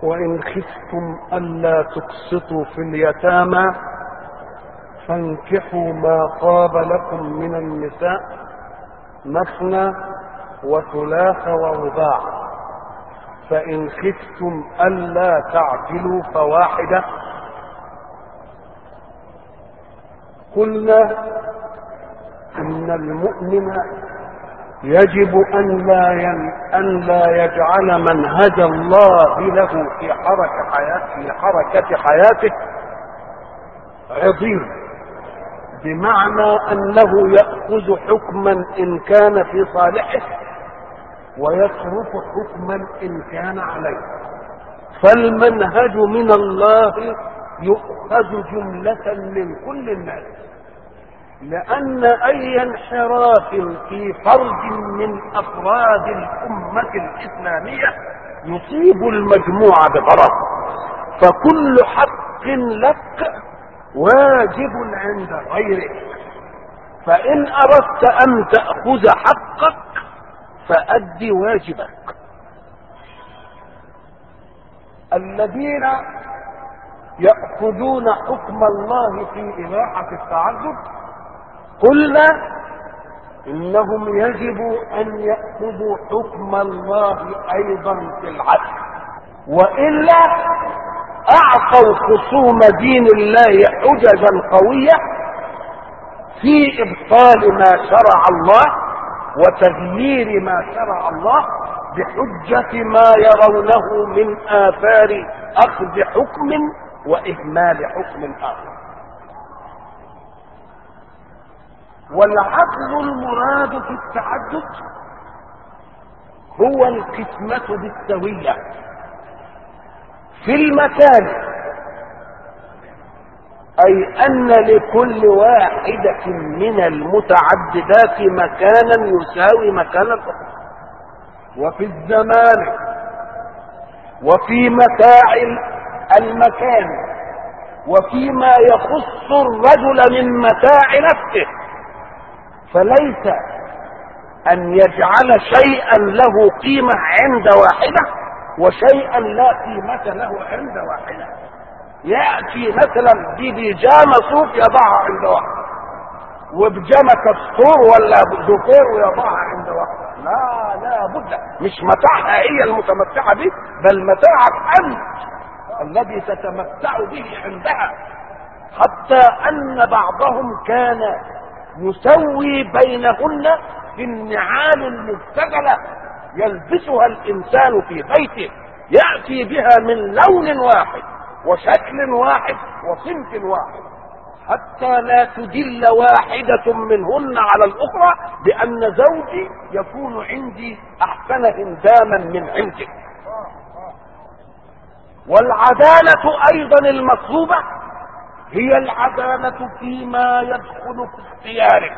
وإن خفتم ألا تقسطوا في اليتامى فانكحوا ما طاب لكم من النساء مثنى وثلاث ورباع فإن خفتم ألا تعدلوا فواحدة قلنا إن المؤمن يجب أن لا ين... أن لا يجعل منهج الله له في حركة حياته في حركة حياته عظيم بمعنى أنه يأخذ حكما إن كان في صالحه ويترك حكما إن كان عليه فالمنهج من الله يؤخذ جملة من كل الناس لأن أي انحراف في فرد من أفراد الأمة الإسلامية يصيب المجموع بغرض فكل حق لك واجب عند غيرك فإن أردت أن تأخذ حقك فأد واجبك الذين يأخذون حكم الله في إباحة التعدد قلنا إنهم يجب أن يأخذوا حكم الله أيضا في العدل وإلا أعطوا خصوم دين الله حججا قوية في إبطال ما شرع الله وتغيير ما شرع الله بحجة ما يرونه من آثار أخذ حكم وإهمال حكم آخر والعدل المراد في التعدد هو القسمة بالسوية في المكان أي أن لكل واحدة من المتعددات مكانا يساوي مكان الأخرى وفي الزمان وفي متاع المكان وفيما يخص الرجل من متاع نفسه فليس أن يجعل شيئا له قيمة عند واحدة وشيئا لا قيمة له عند واحدة يأتي مثلا ببيجامة صوف يضعها عند واحد وبجامة كستور ولا زفير ويضعها عند واحد لا لا بد مش متاعها هي المتمتعة به بل متاعك أنت الذي تتمتع به عندها حتى أن بعضهم كان يسوي بينهن في النعال المبتذلة يلبسها الإنسان في بيته يأتي بها من لون واحد وشكل واحد وصنف واحد حتى لا تدل واحدة منهن على الأخرى بأن زوجي يكون عندي أحسن هنداما من عندك والعدالة أيضا المطلوبة هي العدالة فيما يدخل في اختيارك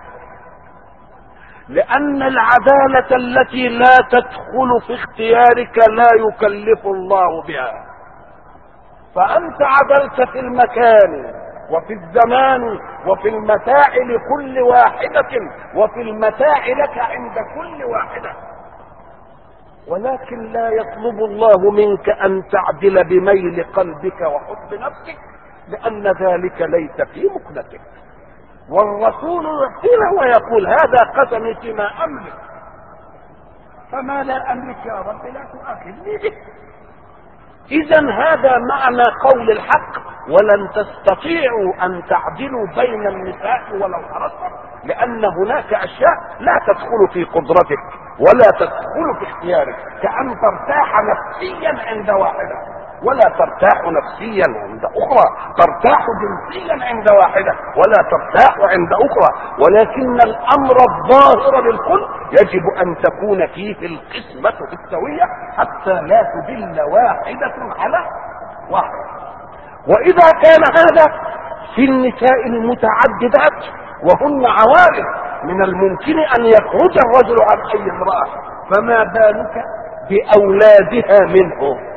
لأن العدالة التي لا تدخل في اختيارك لا يكلف الله بها فأنت عدلت في المكان وفي الزمان وفي المتاع لكل واحدة وفي المتاع لك عند كل واحدة ولكن لا يطلب الله منك أن تعدل بميل قلبك وحب نفسك لأن ذلك ليس في مكنتك والرسول يحسنه ويقول هذا قسمي فيما أملك فما لا أملك يا رب لا تؤاخذني به إذا هذا معنى قول الحق ولن تستطيعوا أن تعدلوا بين النساء ولو أردتم لأن هناك أشياء لا تدخل في قدرتك ولا تدخل في اختيارك كأن ترتاح نفسيا عند واحدة ولا ترتاح نفسيا عند أخرى ترتاح جنسيا عند واحدة ولا ترتاح عند أخرى ولكن الأمر الظاهر للكل يجب أن تكون فيه القسمة بالسوية حتى لا تدل واحدة على واحدة وإذا كان هذا في النساء المتعددات وهن عوارض من الممكن أن يخرج الرجل عن أي امرأة فما بالك بأولادها منه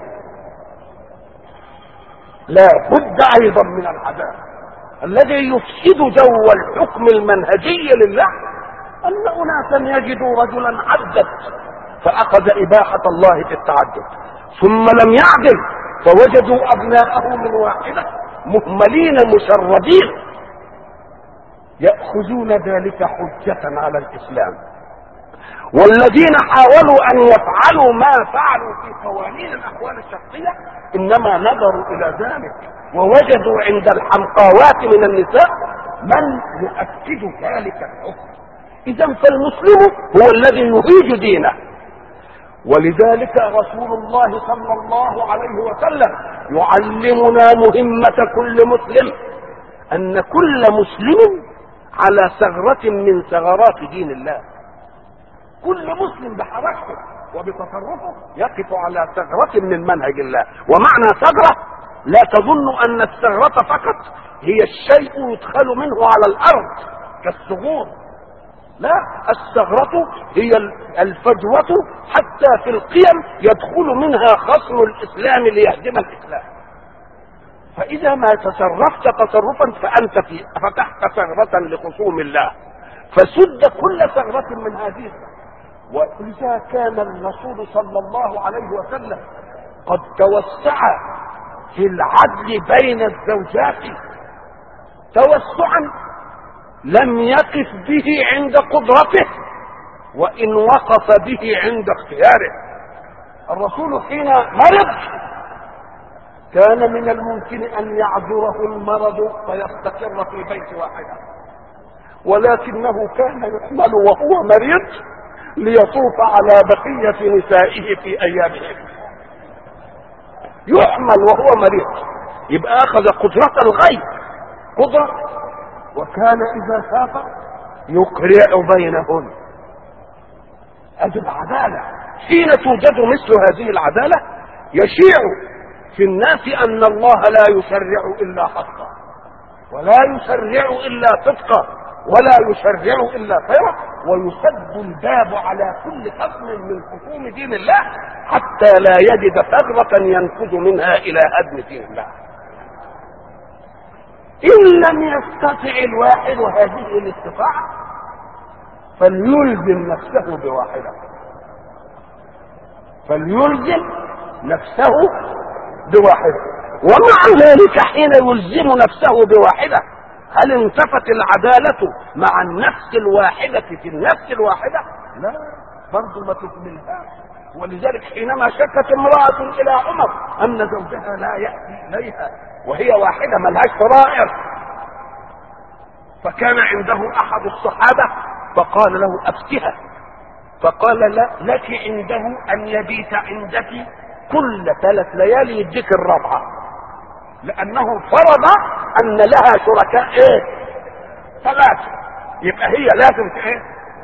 لا بد ايضا من العذاب الذي يفسد جو الحكم المنهجي لله ان اناسا يجدوا رجلا عدت فاخذ اباحه الله في التعدد ثم لم يعدل فوجدوا ابناءه من واحده مهملين مشردين ياخذون ذلك حجه على الاسلام والذين حاولوا ان يفعلوا ما فعلوا في قوانين الاحوال الشخصيه انما نظروا الى ذلك ووجدوا عند الحمقاوات من النساء من يؤكد ذلك الحكم اذا فالمسلم هو الذي يهيج دينه ولذلك رسول الله صلى الله عليه وسلم يعلمنا مهمة كل مسلم أن كل مسلم على ثغرة من ثغرات دين الله كل مسلم بحركته وبتصرفه يقف على ثغرة من منهج الله ومعنى ثغرة لا تظن أن الثغرة فقط هي الشيء يدخل منه على الأرض كالثغور لا الثغرة هي الفجوة حتى في القيم يدخل منها خصم الإسلام ليهدم الإسلام فإذا ما تصرفت تصرفا فأنت في فتحت ثغرة لخصوم الله فسد كل ثغرة من هذه ولذا كان الرسول صلى الله عليه وسلم قد توسع في العدل بين الزوجات توسعا لم يقف به عند قدرته وان وقف به عند اختياره الرسول حين مرض كان من الممكن ان يعذره المرض فيستقر في بيت واحده ولكنه كان يحمل وهو مريض ليطوف على بقيه نسائه في ايامهم يحمل وهو مريض يبقى اخذ قدره الغيب قدره وكان اذا سافر يقرع بينهن ادي العداله حين توجد مثل هذه العداله يشيع في الناس ان الله لا يشرع الا حقا ولا يشرع الا صدقا ولا يشرع الا خيرا ويسد الباب على كل خصم من خصوم دين الله حتى لا يجد ثغرة ينفذ منها الى هدم دين الله ان لم يستطع الواحد هذه الاستطاعة فليلزم نفسه بواحدة فليلزم نفسه بواحدة ومع ذلك حين يلزم نفسه بواحدة هل انتفت العدالة مع النفس الواحدة في النفس الواحدة لا برضه ما تكملهاش ولذلك حينما شكت امرأة إلى عمر أن زوجها لا يأتي إليها وهي واحدة ملهاش فرائر فكان عنده أحد الصحابة فقال له أفتها فقال لا لك عنده أن يبيت عندك كل ثلاث ليالي يديك الرابعة لأنه فرض أن لها شركاء إيه؟ ثلاثة يبقى هي لازم إيه؟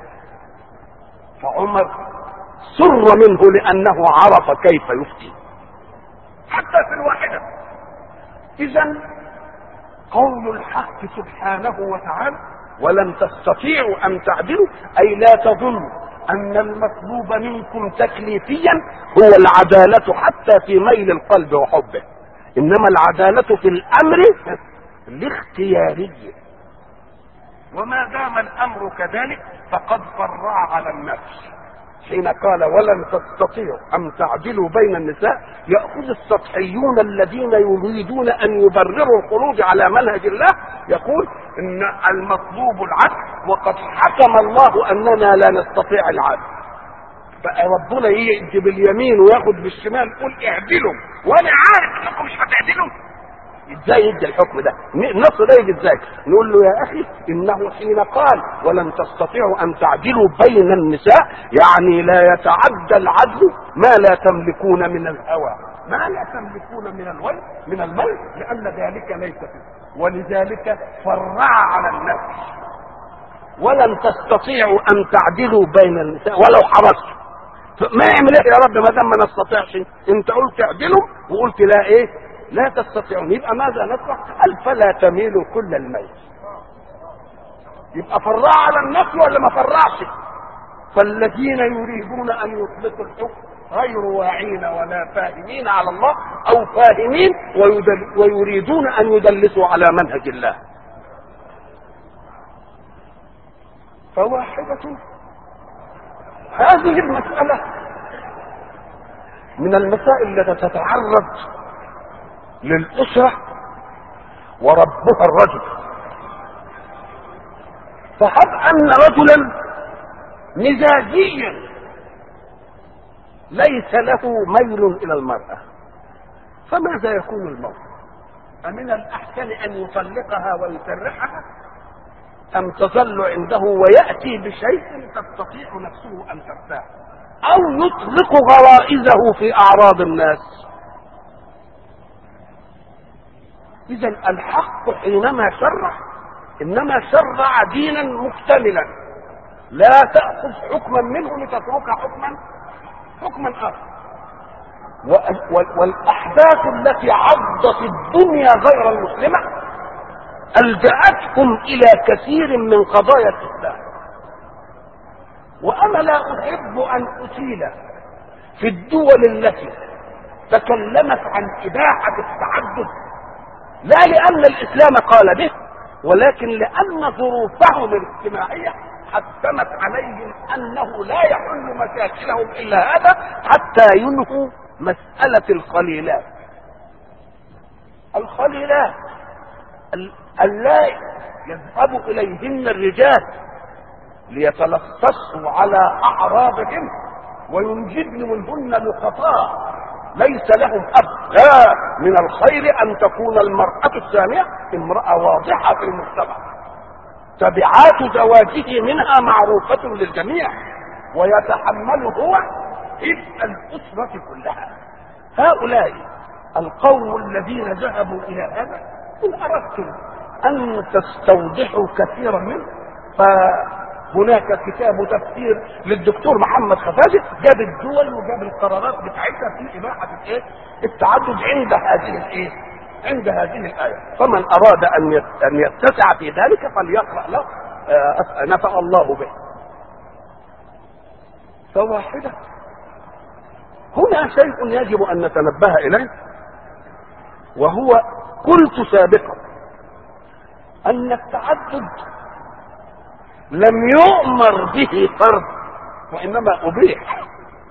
فعمر سر منه لأنه عرف كيف يفتي حتى في الواحدة إذا قول الحق سبحانه وتعالى ولن تستطيعوا أن تعدلوا أي لا تظنوا أن المطلوب منكم تكليفيا هو العدالة حتى في ميل القلب وحبه إنما العدالة في الأمر الاختياري وما دام الأمر كذلك فقد فرع على النفس حين قال ولن تستطيعوا ان تعدلوا بين النساء ياخذ السطحيون الذين يريدون ان يبرروا الخروج على منهج الله يقول ان المطلوب العدل وقد حكم الله اننا لا نستطيع العدل بقى ربنا يدي باليمين وياخد بالشمال يقول اعدلوا وانا عارف انكم مش هتعدلوا ازاي يدي الحكم ده النص ده يجي ازاي نقول له يا اخي انه حين قال ولن تستطيعوا ان تعدلوا بين النساء يعني لا يتعدى العدل ما لا تملكون من الهوى ما لا تملكون من الوي من الميل لان ذلك ليس فيه ولذلك فرع على النفس ولن تستطيعوا ان تعدلوا بين النساء ولو حرصتم ما يعمل ايه يا رب ما دام ما نستطيعش انت قلت اعدلوا وقلت لا ايه لا تستطيعون يبقى ماذا نصنع قال فلا تميلوا كل الميل يبقى فرع على النفس ولا ما فرعش فالذين يريدون ان يطلقوا الحكم غير واعين ولا فاهمين على الله او فاهمين ويدل ويريدون ان يدلسوا على منهج الله فواحدة هذه المسألة من المسائل التي تتعرض للأسرة وربها الرجل فهب أن رجلا مزاجيا ليس له ميل إلى المرأة فماذا يكون الموقف أمن الأحسن أن يطلقها ويسرحها أم تظل عنده ويأتي بشيء تستطيع نفسه أن ترتاح أو يطلق غرائزه في أعراض الناس إذا الحق حينما شرع إنما شرع دينا مكتملا لا تأخذ حكما منه لتترك حكما حكما آخر والأحداث التي عضت الدنيا غير المسلمة ألجأتهم إلى كثير من قضايا الإسلام وأنا لا أحب أن أطيل في الدول التي تكلمت عن إباحة التعدد لا لأن الإسلام قال به ولكن لأن ظروفهم الاجتماعية حتمت عليهم أنه لا يحل مشاكلهم إلا هذا حتى ينهوا مسألة الخليلات الخليلات اللائي يذهب إليهن الرجال ليتلصصوا على أعراضهم وينجبن منهن لقطاء ليس لهم أب لا من الخير أن تكون المرأة الثانية امرأة واضحة في المجتمع تبعات زواجه منها معروفة للجميع ويتحمل هو حفظ الأسرة كلها هؤلاء القوم الذين ذهبوا إلى هذا إن أردتم أن تستوضحوا كثيرا منه فهناك كتاب تفسير للدكتور محمد خفاجي جاب الدول وجاب القرارات بتاعتها في إباحة الإيه؟ التعدد عند هذه الإيه؟ عند هذه الآية فمن أراد أن أن يتسع في ذلك فليقرأ له نفع الله به فواحدة هنا شيء يجب أن نتنبه إليه وهو قلت سابقا أن التعدد لم يؤمر به فرض وإنما أبيح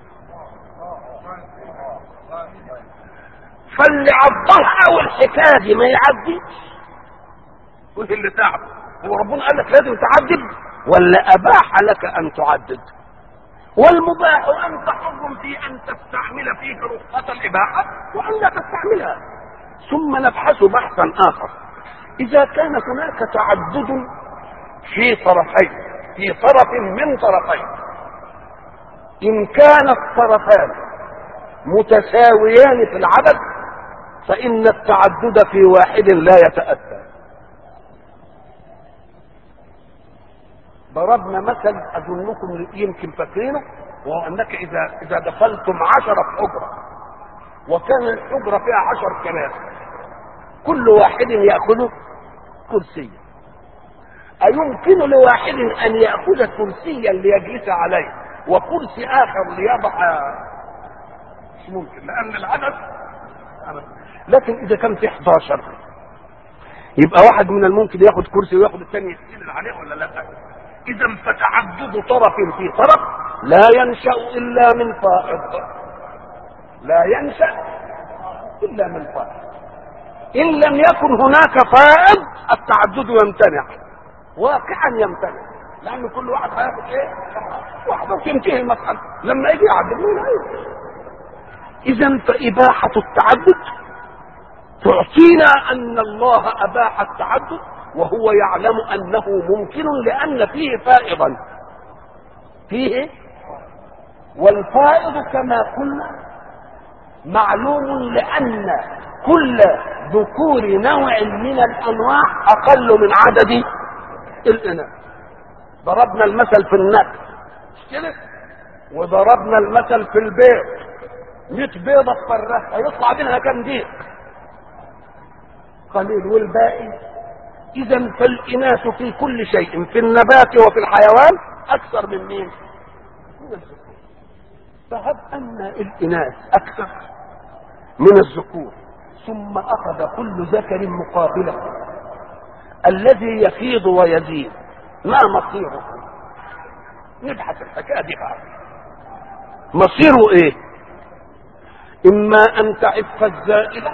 فاللي عضلها أول حكاية دي ما يعديش قلت اللي تعب هو ربنا قال لك لازم تعدد ولا أباح لك أن تعدد والمباح أنت حر في أن تستعمل فيه رخصة الإباحة وأن لا تستعملها ثم نبحث بحثا آخر إذا كان هناك تعدد في طرفين في طرف من طرفين إن كان الطرفان متساويان في العدد فإن التعدد في واحد لا يتأتى ضربنا مثل أظنكم يمكن فاكرينه وهو أنك إذا إذا دخلتم عشرة في حجرة وكان الحجرة فيها عشر كراسي كل واحد يأخذ كرسيا أيمكن لواحد أن يأخذ كرسيا ليجلس عليه وكرسي آخر ليضع مش ممكن لأن العدد لكن إذا كان في 11 يبقى واحد من الممكن ياخد كرسي وياخد الثاني يستند عليه ولا لا؟ إذا فتعدد طرف في طرف لا ينشأ إلا من فائض لا ينشأ إلا من فائض إن لم يكن هناك فائض التعدد يمتنع واقعا يمتنع لأن كل واحد هياخد إيه؟ واحدة وتنتهي المسألة لما يجي يعدل مين هيجي إذا فإباحة التعدد تعطينا أن الله أباح التعدد وهو يعلم أنه ممكن لأن فيه فائضا فيه والفائض كما قلنا معلوم لأن كل ذكور نوع من الأنواع أقل من عدد الإناث ضربنا المثل في النقل مش كده وضربنا المثل في البيت 100 بيضة تفرخها يطلع منها كم ديك قليل والباقي اذا فالاناث في كل شيء في النبات وفي الحيوان اكثر من مين من الذكور فهب ان الاناث اكثر من الذكور ثم اخذ كل ذكر مقابله الذي يفيض ويزيد ما مصيره نبحث الحكايه دي بقى مصيره ايه إما أن تعف الزائلة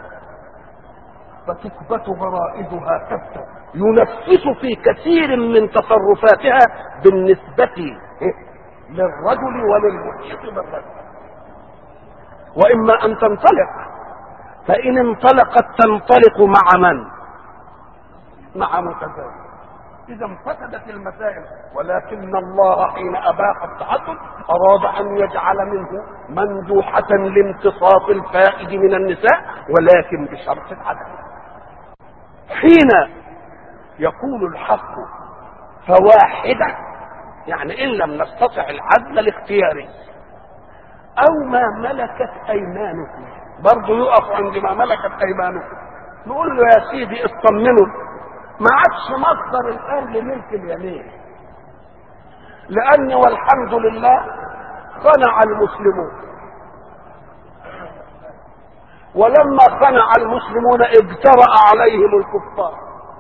فتثبت غرائزها ثبتا ينفس في كثير من تصرفاتها بالنسبة للرجل وللمحيط بالرجل وإما أن تنطلق فإن انطلقت تنطلق مع من؟ مع متزاوج إذا فسدت المسائل ولكن الله حين أباح التعدد أراد أن يجعل منه مندوحة لامتصاص الفائد من النساء ولكن بشرط العدل حين يقول الحق فواحدة يعني إن لم نستطع العدل الاختياري أو ما ملكت أيمانكم برضه يقف عند ما ملكت أيمانكم نقول له يا سيدي اطمنوا ما عادش مصدر الآن لملك اليمين لأن والحمد لله خنع المسلمون ولما خنع المسلمون اجترأ عليهم الكفار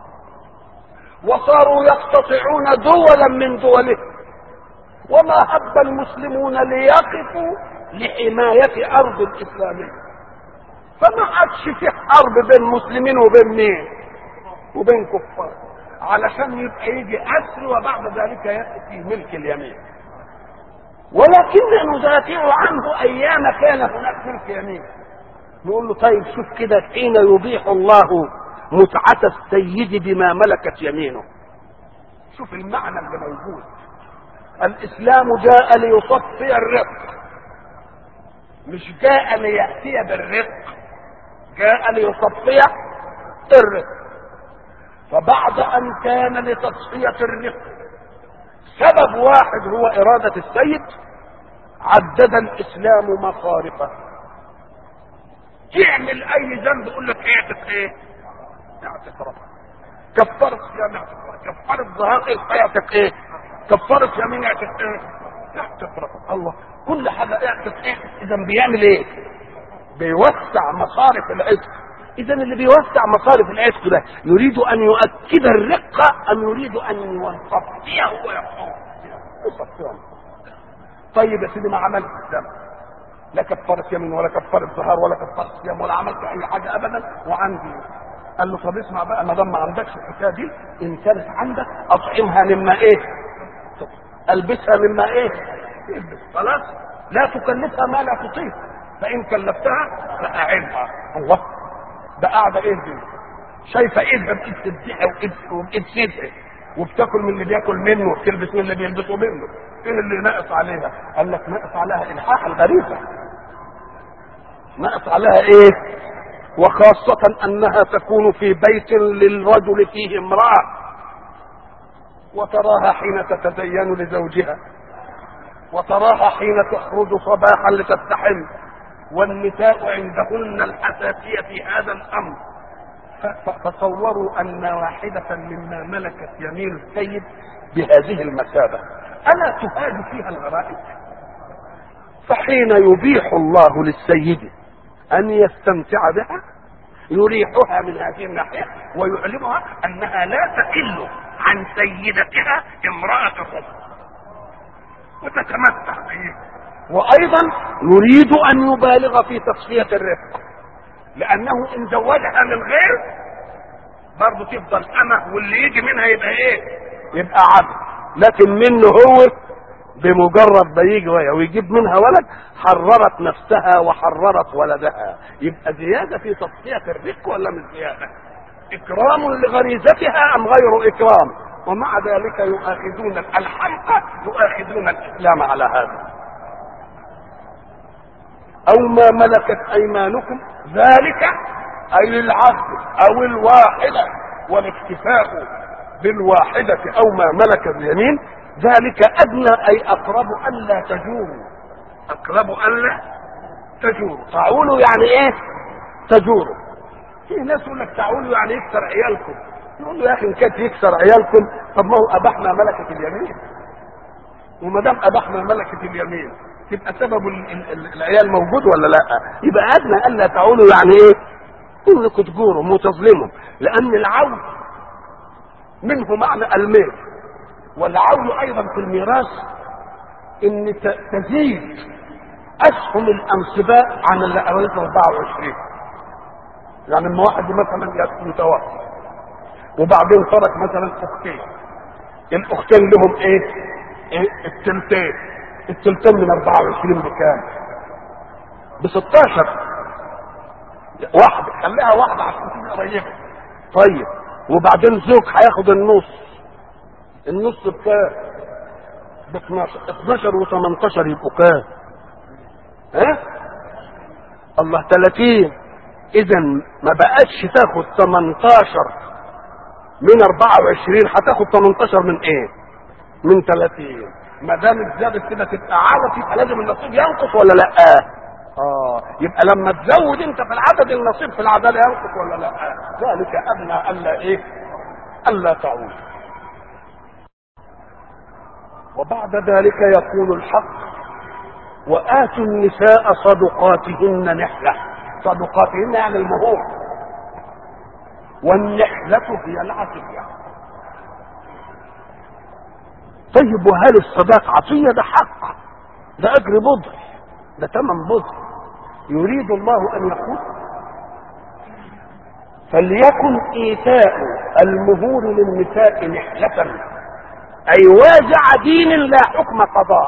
وصاروا يقتطعون دولا من دولهم وما هب المسلمون ليقفوا لحماية أرض الإسلامية فما عادش في حرب بين مسلمين وبين مين وبين كفار علشان يبقى يجي أسر وبعد ذلك يأتي ملك اليمين ولكن ندافع عنه أيام كان هناك ملك يمين نقول له طيب شوف كده حين يبيح الله متعة السيد بما ملكت يمينه شوف المعنى اللي موجود الإسلام جاء ليصفي الرق مش جاء ليأتي بالرق جاء ليصفي الرق فبعد أن كان لتصفية الرق سبب واحد هو إرادة السيد عدد الإسلام مصارفه تعمل أي ذنب يقول لك اعتق إيه؟ اعتق ربك كفرت صيام اعتق كفرت ظهار إيه؟ اعتق إيه؟ كفرت يمين اعتق إيه؟ اعتق ربك الله كل حاجة اعتق إيه؟ إذا بيعمل إيه؟ بيوسع مصارف العتق إذا اللي بيوسع مصارف العتق ده يريد أن يؤكد الرقة أم يريد أن يصفيه ويحفظه؟ يصفيه طيب يا سيدي ما عملت الذنب لا كفرت يمين ولا كفرت ظهر ولا كفرت صيام ولا عملت اي حاجه ابدا وعندي قال له طب اسمع بقى ما دام ما عندكش الحكايه دي ان كانت عندك اطعمها مما ايه؟ البسها مما ايه؟ البس خلاص لا تكلفها ما لا تطيق فان كلفتها فاعلها الله ده قاعده ايه دي؟ شايفه ايدها بايد تديها وايد وايد سيدها وبتاكل من اللي بياكل منه وبتلبس من اللي بيلبسه منه ايه اللي ناقص عليها قال لك ناقص عليها الحاح الغريزه ناقص عليها ايه وخاصة انها تكون في بيت للرجل فيه امرأة وتراها حين تتزين لزوجها وتراها حين تخرج صباحا لتستحم والنساء عندهن الحساسية في هذا الامر فتصوروا ان واحدة مما ملكت يمين السيد بهذه المثابة ألا تهاج فيها الغرائب فحين يبيح الله للسيد أن يستمتع بها يريحها من هذه الناحية ويعلمها أنها لا تقل عن سيدتها امرأة الرجل وتتمتع به وأيضا يريد أن يبالغ في تصفية الرفق لأنه إن زوجها من غير برضه تفضل أمة واللي يجي منها يبقى إيه؟ يبقى عبد لكن منه هو بمجرد ما يجي ويجيب منها ولد حررت نفسها وحررت ولدها يبقى زيادة في تصفية الرق ولا مش زيادة إكرام لغريزتها أم غير إكرام ومع ذلك يؤاخذون الحمقى يؤاخذون الإسلام على هذا أو ما ملكت أيمانكم ذلك أي العبد أو الواحدة والاكتفاء بالواحدة أو ما ملك اليمين ذلك أدنى أي أقرب ألا تجوروا أقرب ألا تجوروا تعولوا يعني إيه؟ تجوروا في ناس يقول لك تعولوا يعني يكسر عيالكم يقول له يا أخي إن كانت يكسر عيالكم طب ما هو أباحنا ملكة اليمين وما دام أباحنا ملكة اليمين تبقى سبب ال ال ال العيال موجود ولا لا؟ يبقى أدنى ألا تعولوا يعني إيه؟ انكم تجوروا وتظلموا لأن العول منه معنى الميل والعول ايضا في الميراث ان تزيد اسهم الانصباء عن اللي قريته 24 يعني لما واحد مثلا يتوفى وبعدين ترك مثلا اختين الاختين لهم ايه, إيه التلتين التلتين من 24 بكام ب 16 واحده خليها واحده عشان تبقى قريبه طيب وبعدين زوج هياخد النص النص بكام ب 12 12 و18 يبقوا كام ها الله 30 اذا ما بقتش تاخد 18 من 24 هتاخد 18 من ايه من 30 ما دام اتزادت كده تبقى عدد يبقى لازم النصيب ينقص ولا لا اه يبقى لما تزود انت في العدد النصيب في العداله ينقص ولا لا ذلك ادنى الا ايه الا تعود وبعد ذلك يقول الحق واتوا النساء صدقاتهن نحله صدقاتهن يعني المهور والنحله هي العطيه طيب وهل الصداق عطيه ده حق ده اجر بضع ده ثمن بضع يريد الله ان يقول فليكن ايتاء المهور للنساء نحله اي وازع دين لا حكم قضاء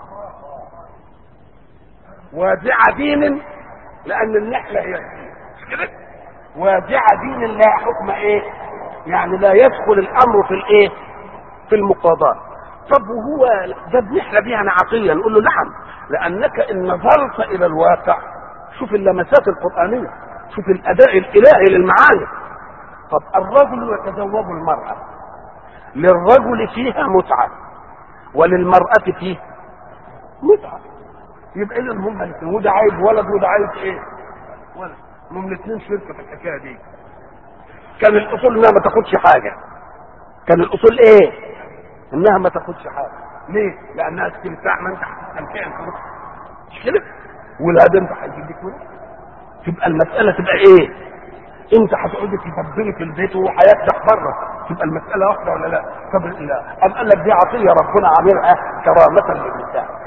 وازع دين لان النحله هي مش كده وازع دين لا حكم ايه يعني لا يدخل الامر في الايه في المقاضاه طب وهو ده بنحلى بيها انا عطيه نقول له نعم لانك ان نظرت الى الواقع شوف اللمسات القرانيه شوف الاداء الالهي للمعاني طب الرجل يتزوج المراه للرجل فيها متعه وللمراه فيه متعه يبقى اذا هم الاثنين وده عايز ولد وده عايز ايه؟ ولد هم الاثنين شركه في الحكايه دي كان الاصول انها ما تاخدش حاجه كان الاصول ايه؟ انها ما تاخدش حاجه ليه؟ لانها استمتاع ما انت هتستمتع انت مش كده؟ ولاد انت هيجيب لك ولاد تبقى المساله تبقى ايه؟ انت هتقعدي تدبري في البيت وهو هيفتح بره تبقى المساله واحده ولا لا؟ طب لا أم قال لك دي عطيه ربنا عاملها كرامه للنساء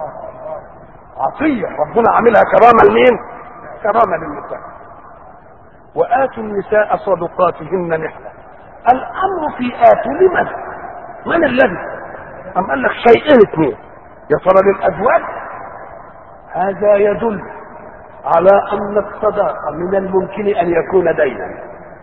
عطيه ربنا عاملها كرامه لمين؟ كرامه للنساء واتوا النساء صدقاتهن نحله الامر في اتوا لمن؟ من الذي؟ أم قال لك شيئين اثنين يا ترى للازواج هذا يدل على ان الصداقه من الممكن ان يكون دينا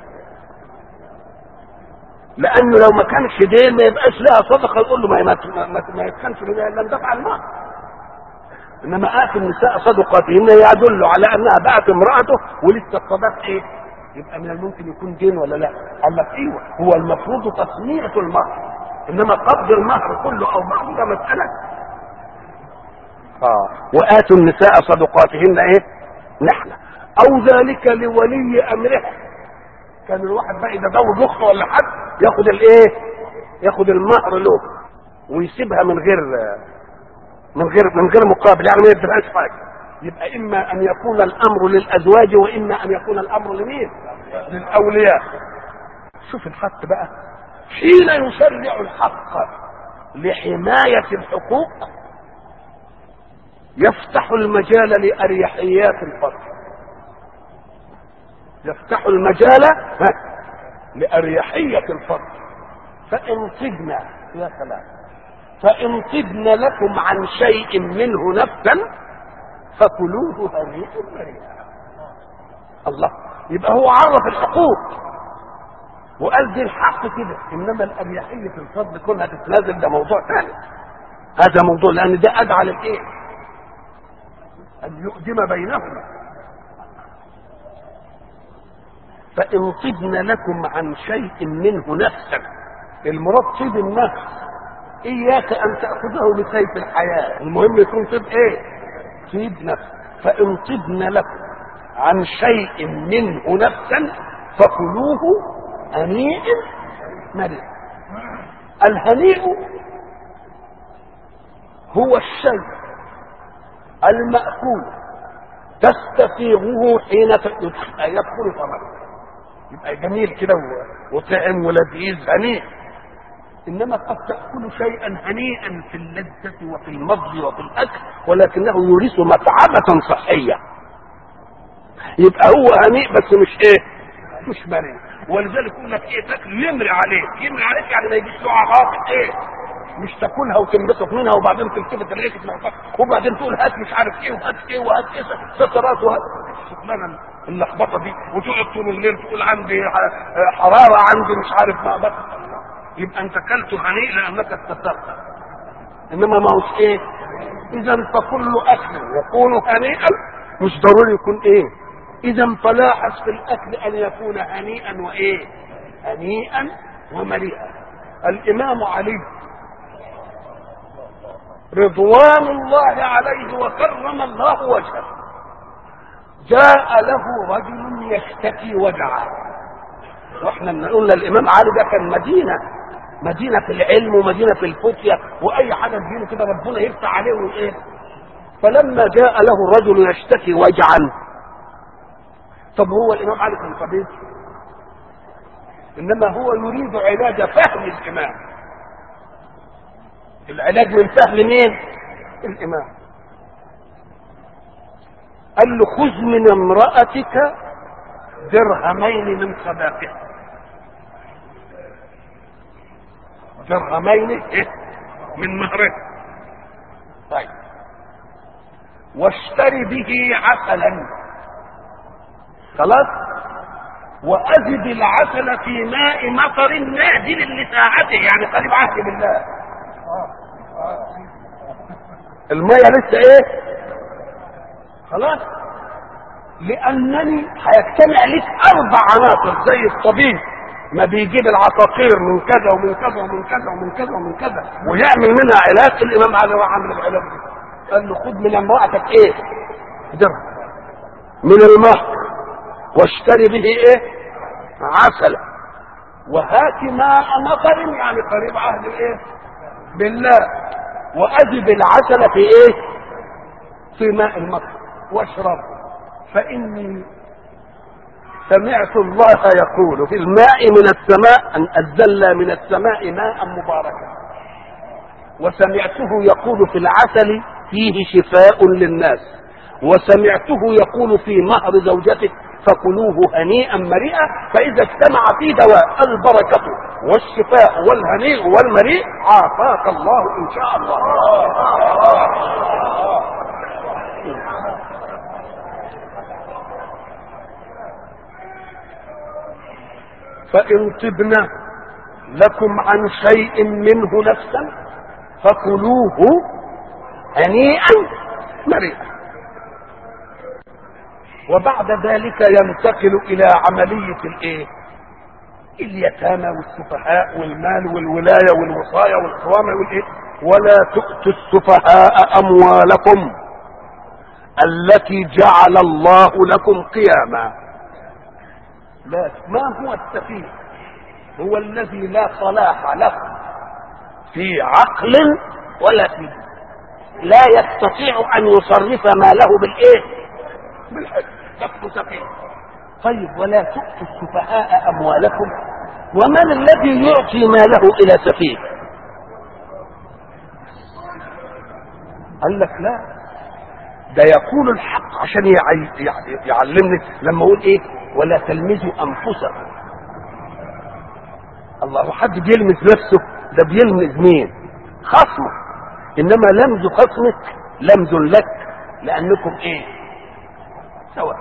لانه لو ما كانش دين ما يبقاش لها صدقه يقول له ما ما, ما, ما يتخنش منها الا دفع المال انما اتوا النساء صدقاتهن يدل على انها باعت امراته ولسه الصداق ايه؟ يبقى من الممكن يكون دين ولا لا؟ قال لك ايوه هو المفروض تصنيع المهر انما قبض المهر كله او بعضه ده مساله اه واتوا النساء صدقاتهن ايه؟ نحله او ذلك لولي امرها كان الواحد بقى اذا زوج اخته ولا حد ياخد الايه؟ ياخد المهر له ويسيبها من غير من غير من غير مقابل يعني ما يدفعش حاجه يبقى اما ان يكون الامر للازواج واما ان يكون الامر لمين؟ للاولياء شوف الحق بقى حين يشرع الحق لحمايه الحقوق يفتح المجال لاريحيات الفرد يفتح المجال لاريحيه الفرد فان طبنا يا سلام فإن طبن لكم عن شيء منه نفسا فكلوه هنيئا مريئا الله يبقى هو عرف الحقوق وقال دي الحق كده انما الاريحيه في الفضل كونها تتنازل ده موضوع ثاني هذا موضوع لان ده ادعى للايه؟ ان يؤدم بينهما فان طبن لكم عن شيء منه نفسا المراد طيب النفس اياك ان تاخذه بسيف الحياه المهم يكون طب ايه طيب نفس فان طبن لكم عن شيء منه نفسا فكلوه هنيء مريء الهنيء هو الشيء المأكول تستفيغه حين يدخل فمك يبقى جميل كده وطعم ولذيذ هنيء انما قد تاكل شيئا هنيئا في اللذه وفي المضغ وفي الاكل ولكنه يورث متعبه صحيه يبقى هو هنيء بس مش ايه مش مريء ولذلك يقول لك ايه تاكل يمري عليك يمري عليك يعني ما يجيش له عواقب ايه مش تاكلها وتنبسط منها وبعدين تلتفت تلاقيك وبعدين تقول هات مش عارف ايه وهات ايه وهات ايه سترات وهات شغلانه اللخبطه دي وتقعد طول الليل تقول عندي حراره عندي مش عارف ما بس يبقى انت اكلت هنيء لانك استثرت انما ما هوش ايه اذا فكل اكل يكون هنيئا مش ضروري يكون ايه اذا فلاحظ في الاكل ان يكون هنيئا وايه هنيئا ومليئا الامام علي رضوان الله عليه وكرم الله وجهه جاء له رجل يشتكي وجعه واحنا قلنا الامام علي ده كان مدينه مدينه في العلم ومدينه في الفتيه واي حاجه تجيله كده ربنا يفتح عليه وايه فلما جاء له الرجل يشتكي وجعا طب هو الامام علي كان طبيب انما هو يريد علاج فهم الامام العلاج من فهم مين الامام قال له خذ من امرأتك درهمين من صداقها درهمين إيه؟ من مهرها طيب واشتري به عسلا خلاص وأزد العسل في ماء مطر نازل لساعته يعني قريب عهد بالله المية لسه ايه خلاص لانني هيجتمع لك اربع عناصر زي الطبيب ما بيجيب العقاقير من كذا ومن كذا ومن كذا ومن كذا ومن كذا ويعمل منها علاج الامام علي راح عامل العلاج دي قال له خد من امرأتك ايه درهم من المهر واشتري به ايه عسلا وهات ماء مطر يعني قريب عهد الايه بالله وأذب العسل في ايه في ماء المطر واشرب فإني سمعت الله يقول في الماء من السماء أن أنزلنا من السماء ماء مباركا وسمعته يقول في العسل فيه شفاء للناس وسمعته يقول في مهر زوجته فكلوه هنيئا مريئا فإذا اجتمع فيه دواء البركة والشفاء والهنيء والمريء عافاك الله إن شاء الله فإن طبنا لكم عن شيء منه نفسا فكلوه هنيئا مريئا وبعد ذلك ينتقل الى عملية الايه اليتامى والسفهاء والمال والولاية والوصاية والقوامة والايه ولا تؤتوا السفهاء اموالكم التي جعل الله لكم قياما لا ما هو السفيه هو الذي لا صلاح له في عقل ولا في لا يستطيع ان يصرف ماله بالايه بالحج تكفوا سفيه طيب ولا تؤتوا السفهاء اموالكم ومن الذي يعطي ماله الى سفيه قال لك لا ده يقول الحق عشان يع- يع- يعلمني لما اقول ايه ولا تلمزوا انفسكم الله حد بيلمز نفسه ده بيلمز مين خصمه انما لمز خصمك لمز لك لانكم ايه سواء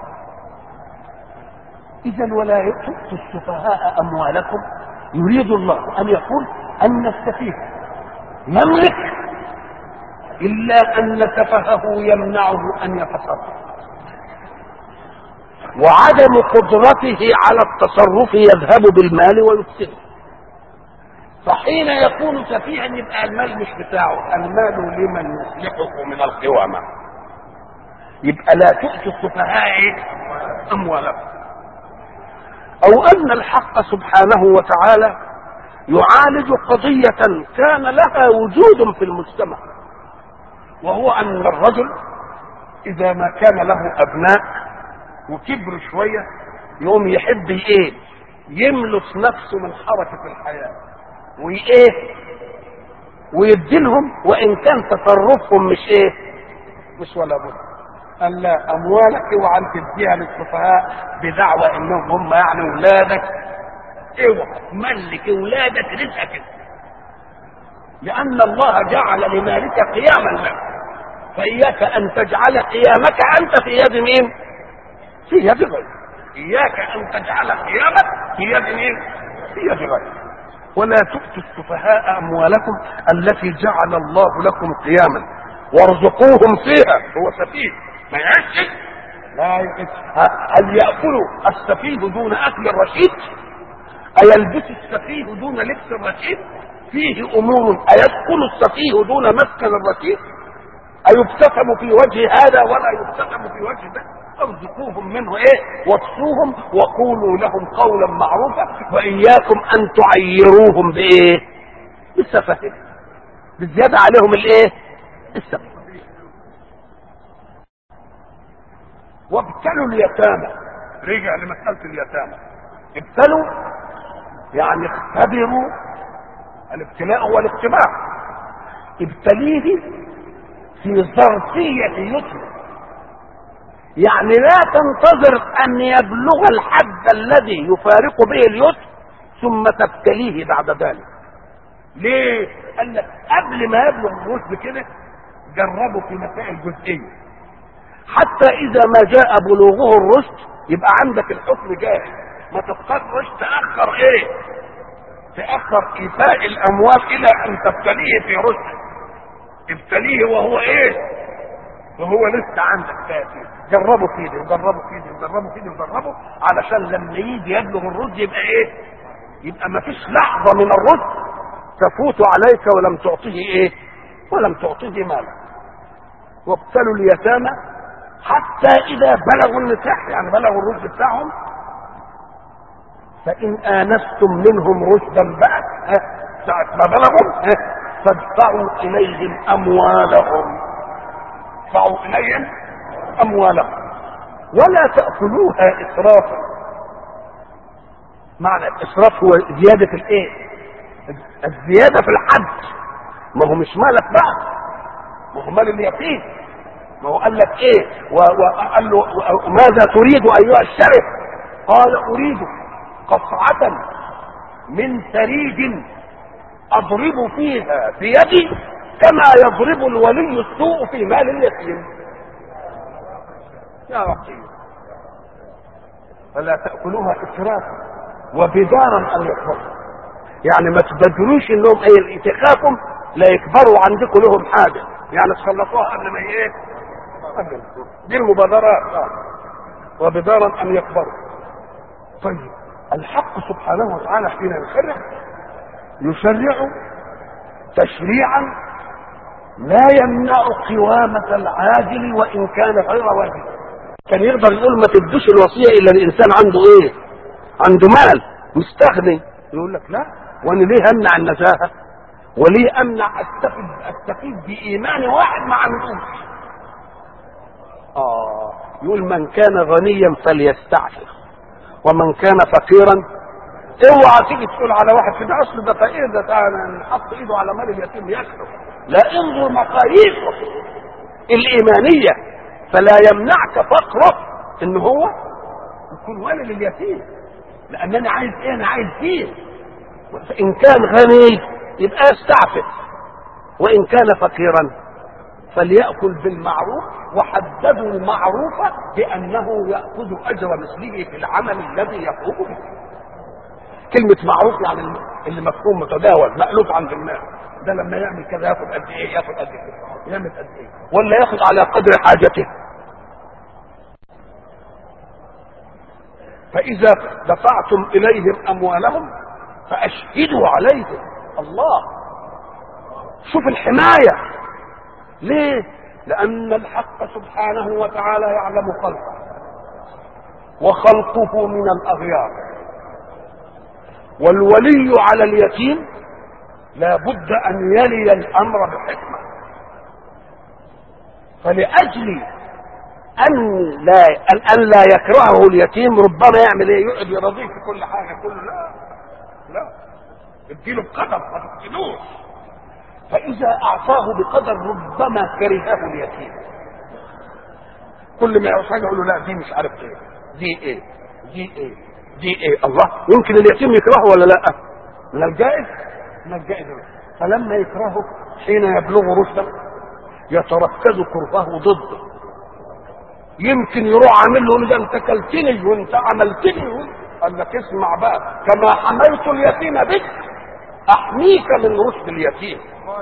اذا ولا تؤتوا السفهاء اموالكم يريد الله ان يقول ان السفيه يملك الا ان سفهه يمنعه ان يتصرف وعدم قدرته على التصرف يذهب بالمال ويفسده فحين يكون سفيها يبقى المال مش بتاعه المال لمن يصلحه من القوامه يبقى لا تؤتوا السفهاء اموالكم او ان الحق سبحانه وتعالى يعالج قضيه كان لها وجود في المجتمع وهو ان الرجل اذا ما كان له ابناء وكبر شويه يقوم يحب ايه يملص نفسه من حركه الحياه وايه ويديلهم وان كان تصرفهم مش ايه مش ولا بد قال لا اموالك اوعى تديها للسفهاء بدعوى انهم هم يعني اولادك اوعى تملك اولادك رزقك لان الله جعل لمالك قياما لك فاياك ان تجعل قيامك انت في يد مين في يد غيرك اياك ان تجعل قيامك في يد مين في يد غيرك ولا تؤتوا السفهاء اموالكم التي جعل الله لكم قياما وارزقوهم فيها هو سفيه ما يعيش لا يعيش هل ياكل السفيه دون اكل الرشيد ايلبس السفيه دون لبس الرشيد فيه امور ايدخل السفيه دون مسكن الرشيد ايبتسم في وجه هذا ولا يبتسم في وجه ده ارزقوهم منه ايه واكسوهم وقولوا لهم قولا معروفا واياكم ان تعيروهم بايه بالسفه بالزياده عليهم الايه السفه وابتلوا اليتامى رجع لمساله اليتامى ابتلوا يعني اختبروا الابتلاء هو الاختبار ابتليه في ظرفيه يتم يعني لا تنتظر ان يبلغ الحد الذي يفارق به اليسر ثم تبتليه بعد ذلك ليه قال لك قبل ما يبلغ الرشد كده جربوا في مسائل جزئيه حتى اذا ما جاء بلوغه الرشد يبقى عندك الحكم جاهز ما تضطرش تاخر ايه تاخر ايفاء الاموال الى ان تبتليه في رشد ابتليه وهو ايه وهو لسه عندك تأثير جربوا كده وجربوا كده وجربوا كده وجربوا علشان لما يجي يبلغ الرشد يبقى ايه يبقى ما فيش لحظة من الرشد تفوت عليك ولم تعطيه ايه ولم تعطيه مالا وابتلوا اليتامى حتى اذا بلغوا النكاح يعني بلغوا الرشد بتاعهم فان انستم منهم رشدا بعد ساعة ما بلغوا فادفعوا اليهم اموالهم ادفعوا اليهم اموالهم ولا تاكلوها اسرافا معنى الاسراف هو زياده الايه الزياده في الحد ما هو مش مالك بقى ما هو مال اليتيم ما هو قال لك ايه وقال له ماذا تريد ايها الشرف قال اريد قطعه من ثريد اضرب فيها بيدي كما يضرب الولي السوء في مال اليتيم يا رقيب فلا تأكلوها إسرافا وبدارا أن يكبروا يعني ما تبدلوش انهم ايه تخافوا لا يكبروا عندكم لهم حاجة يعني تخلصوها قبل ما ايه قبل دي المبادرات آه. وبدارا ان يكبروا طيب الحق سبحانه وتعالى حين يشرع يشرع تشريعا لا يمنع قوامة العاجل وإن كان غير واجب كان يقدر يقول ما تدوش الوصية إلا الإنسان عنده إيه عنده مال مستغني يقول لك لا وأنا ليه أمنع النزاهة وليه أمنع أستفيد أستفيد بإيمان واحد ما عندوش آه يقول من كان غنيا فليستعفف ومن كان فقيرا اوعى تيجي تقول على واحد كده اصل ده فقير ده تعالى حط ايده على مال اليتيم يكره لا انظر مقاييسه الايمانيه فلا يمنعك فقره ان هو يكون ولد لليتيم لان انا عايز ايه انا عايز فيه فان كان غني يبقى يستعفف وان كان فقيرا فليأكل بالمعروف وحددوا المعروف بأنه يأخذ أجر مثله في العمل الذي يقوم به كلمة معروف يعني اللي مفهوم متداول مألوف عند الناس ده لما يعمل كذا ياخد قد ايه ياخد قد ايه يعمل قد ايه ولا ياخد على قدر حاجته فإذا دفعتم إليهم أموالهم فأشهدوا عليهم الله شوف الحماية ليه؟ لأن الحق سبحانه وتعالى يعلم خلقه وخلقه من الأغيار والولي على اليتيم لا بد ان يلي الامر بحكمه فلاجل ان لا ان لا يكرهه اليتيم ربما يعمل ايه يقعد يرضيه في كل حاجه كله لا لا اديله بقدر ما تقتلوش فاذا اعطاه بقدر ربما كرهه اليتيم كل ما يعوز حاجه يقول له لا دي مش عارف ايه دي ايه دي ايه دي ايه الله يمكن اليتيم يكرهه ولا لا من الجائز من الجائز فلما يكرهه حين يبلغ رشده يتركز كرهه ضده يمكن يروح عامل له ده انت كلتني وانت عملتني قال لك اسمع بقى كما حملت اليتيم بك احميك من رشد اليتيم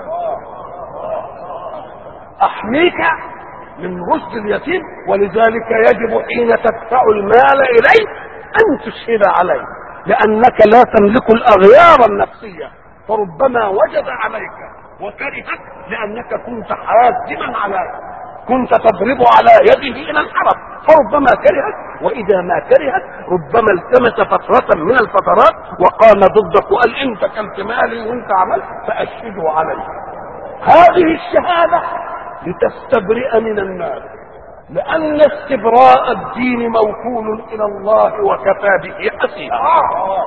احميك من رشد اليتيم ولذلك يجب حين تدفع المال اليه ان تشهد عليه لانك لا تملك الاغيار النفسيه فربما وجد عليك وكرهك لانك كنت حازما على كنت تضرب على يده الى الحرب فربما كرهك واذا ما كرهك ربما التمس فترة من الفترات وقام ضدك وقال انت كلت مالي وانت عملت فاشهده علي هذه الشهادة لتستبرئ من النار لان استبراء الدين موكول الى الله وكفى به حسيبا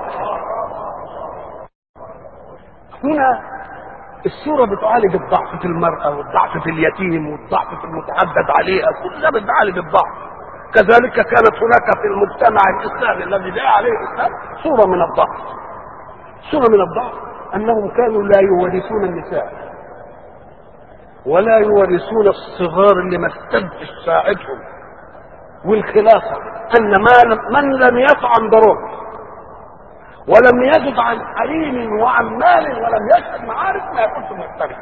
هنا السورة بتعالج الضعف في المرأة والضعف في اليتيم والضعف في المتعدد عليها كلها بتعالج الضعف كذلك كانت هناك في المجتمع الإسلامي الذي جاء عليه الإسلام صورة من الضعف صورة من الضعف أنهم كانوا لا يورثون النساء ولا يورثون الصغار اللي ما استدش ساعدهم والخلاصة أن ما لم من لم يطعم ضرر ولم يجد عن حريم وعن مال ولم يشهد معارف ما يكونش مختلف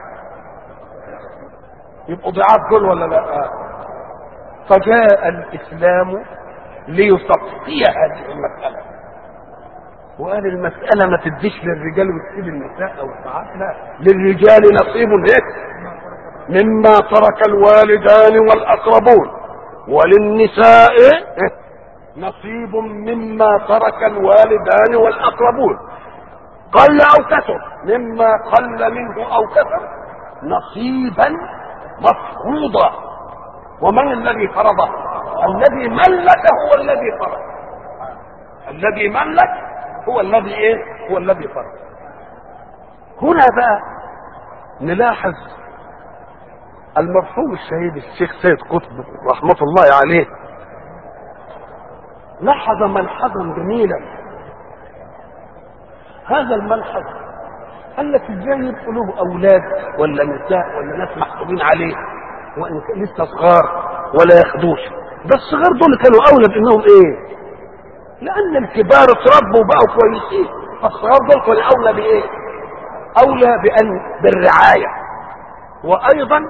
يبقوا ضعاف دول ولا لا فجاء الاسلام ليصفي هذه المساله وقال المساله ما تديش للرجال وتسيب النساء او الساعات لا للرجال نصيب ايه مما ترك الوالدان والاقربون وللنساء إيه؟ نصيب مما ترك الوالدان والاقربون قل او كثر مما قل منه او كثر نصيبا مفروضا ومن الذي فرضه الذي ملك هو الذي فرض الذي ملك هو الذي ايه هو الذي فرض هنا بقى نلاحظ المرحوم الشهيد الشيخ سيد قطب رحمه الله عليه لاحظ ملحظا جميلا هذا الملحظ قال لك ازاي يبقوا له اولاد ولا نساء ولا ناس محسوبين عليه وان لسه صغار ولا ياخدوش ده الصغار دول كانوا اولى بانهم ايه؟ لان الكبار اتربوا وبقوا كويسين فالصغار دول كانوا اولى بايه؟ اولى بان بالرعايه وايضا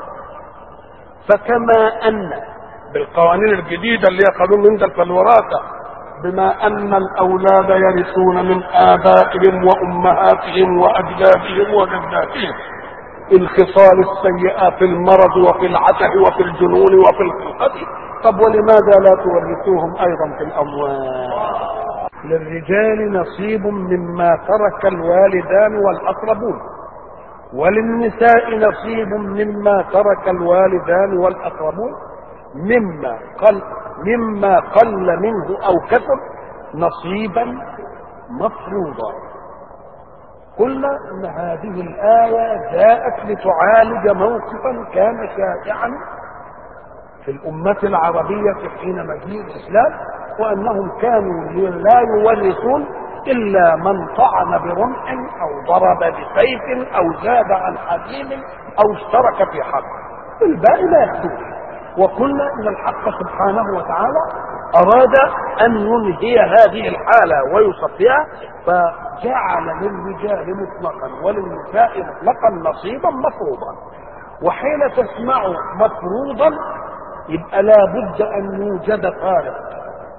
فكما ان بالقوانين الجديده اللي هي قانون مندل في الوراثه بما ان الاولاد يرثون من ابائهم وامهاتهم واجدادهم وجداتهم الخصال السيئه في المرض وفي العته وفي الجنون وفي الخلقه طب ولماذا لا تورثوهم ايضا في الاموال للرجال نصيب مما ترك الوالدان والاقربون وللنساء نصيب مما ترك الوالدان والاقربون مما قل مما قل منه او كثر نصيبا مفروضا قلنا ان هذه الايه جاءت لتعالج موقفا كان شائعا في الامه العربيه حين مجيء الاسلام وانهم كانوا لا يورثون الا من طعن برمح او ضرب بسيف او زاد عن حكيم او اشترك في حرب الباقي لا يكتب وقلنا ان الحق سبحانه وتعالى اراد ان ينهي هذه الحاله ويصفيها فجعل للرجال مطلقا وللنساء مطلقا نصيبا مفروضا وحين تسمع مفروضا يبقى لا بد ان يوجد فارق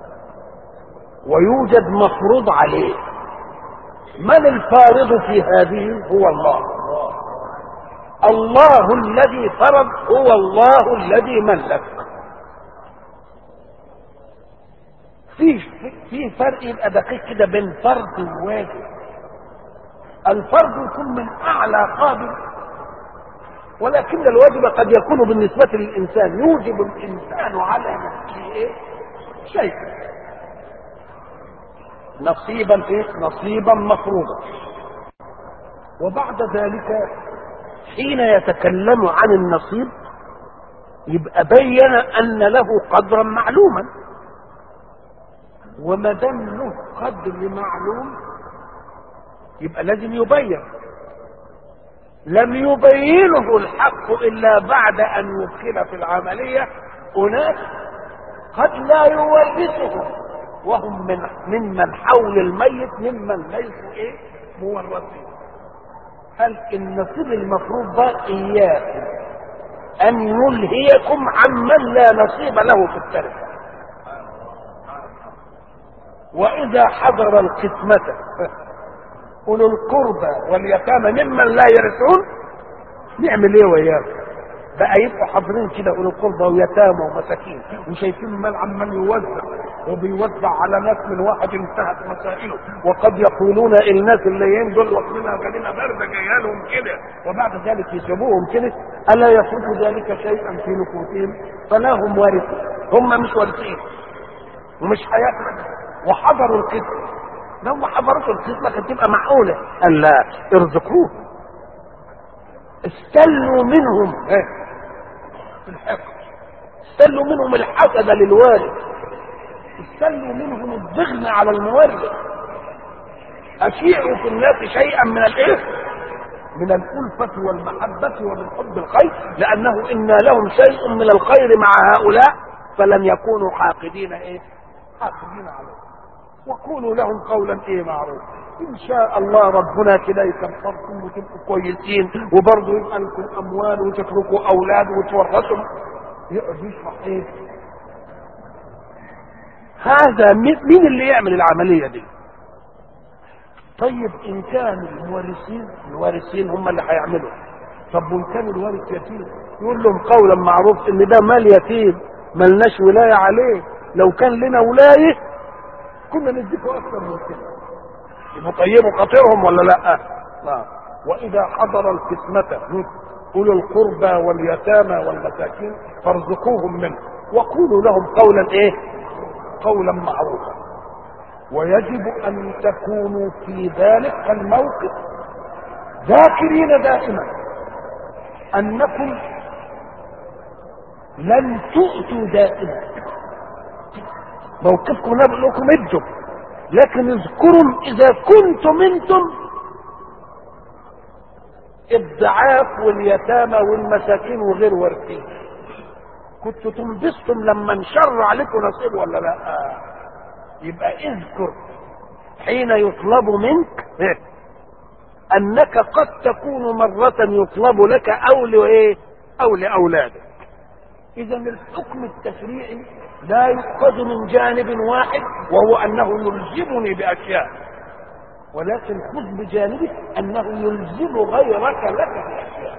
ويوجد مفروض عليه من الفارض في هذه هو الله الله الذي فرض هو الله الذي ملك في في فرق يبقى دقيق كده بين فرض وواجب الفرض يكون من اعلى قابل ولكن الواجب قد يكون بالنسبة للإنسان يوجب الإنسان على نفسه إيه؟ شيئا نصيبا إيه؟ نصيبا مفروضا وبعد ذلك حين يتكلم عن النصيب يبقى بين ان له قدرا معلوما وما دام له قدر معلوم يبقى لازم يبين لم يبينه الحق الا بعد ان يدخل في العمليه اناس قد لا يورثهم وهم من ممن حول الميت ممن ليسوا ايه مورثين هل النصيب المفروض ده اياكم ان يلهيكم عمن لا نصيب له في التركه واذا حضر القسمه اولو القربى واليتامى ممن لا يرثون نعمل ايه وياهم بقى يبقوا حاضرين كده اولو القربى ويتامى ومساكين وشايفين المال عمال يوزع وبيوزع على ناس من واحد انتهت مسائله وقد يقولون الناس الليين دول واخدينها غنيمه بارده جايه لهم كده وبعد ذلك يسيبوهم كده الا يفوت ذلك شيئا في نفوسهم فلا هم وارثون هم مش وارثين ومش هياكلوا وحضروا القسم لو ما حضرتش القسمه كانت تبقى معقوله قال لا ارزقوه استلوا منهم في الحقد استلوا منهم الحسد للوارث استلوا منهم الضغن على المورث اشيعوا في الناس شيئا من الايه من الألفة والمحبة ومن حب الخير لأنه إن لهم شيء من الخير مع هؤلاء فلن يكونوا حاقدين إيه؟ حاقدين عليه وقولوا لهم قولا ايه معروف ان شاء الله ربنا كده يكفركم وتبقوا كويسين وبرضه يبقى لكم اموال وتتركوا اولاد وتورثوا يقعد يشرح ايه هذا مين اللي يعمل العمليه دي طيب ان كان المورثين الوارثين هم اللي هيعملوا طب وان كان الوارث يتيم يقول لهم قولا معروف ان ده مال يتيم ملناش ولايه عليه لو كان لنا ولايه كنا نديكوا اكثر من كده يبقوا طيبوا خاطرهم ولا لا لا واذا حضر القسمة اولو القربى واليتامى والمساكين فارزقوهم منه وقولوا لهم قولا ايه قولا معروفا ويجب ان تكونوا في ذلك الموقف ذاكرين دائما انكم لن تؤتوا دائما موقفكم لا بقول لكم ادوا لكن اذكروا اذا كنتم انتم الضعاف واليتامى والمساكين وغير وارثين كنتوا تنبسطم لما انشر عليكم نصيب ولا لا يبقى اذكر حين يطلب منك انك قد تكون مرة يطلب لك او لايه او لاولادك اذا الحكم التشريعي لا يؤخذ من جانب واحد وهو انه يلزمني باشياء ولكن خذ بجانبه انه يلزم غيرك لك باشياء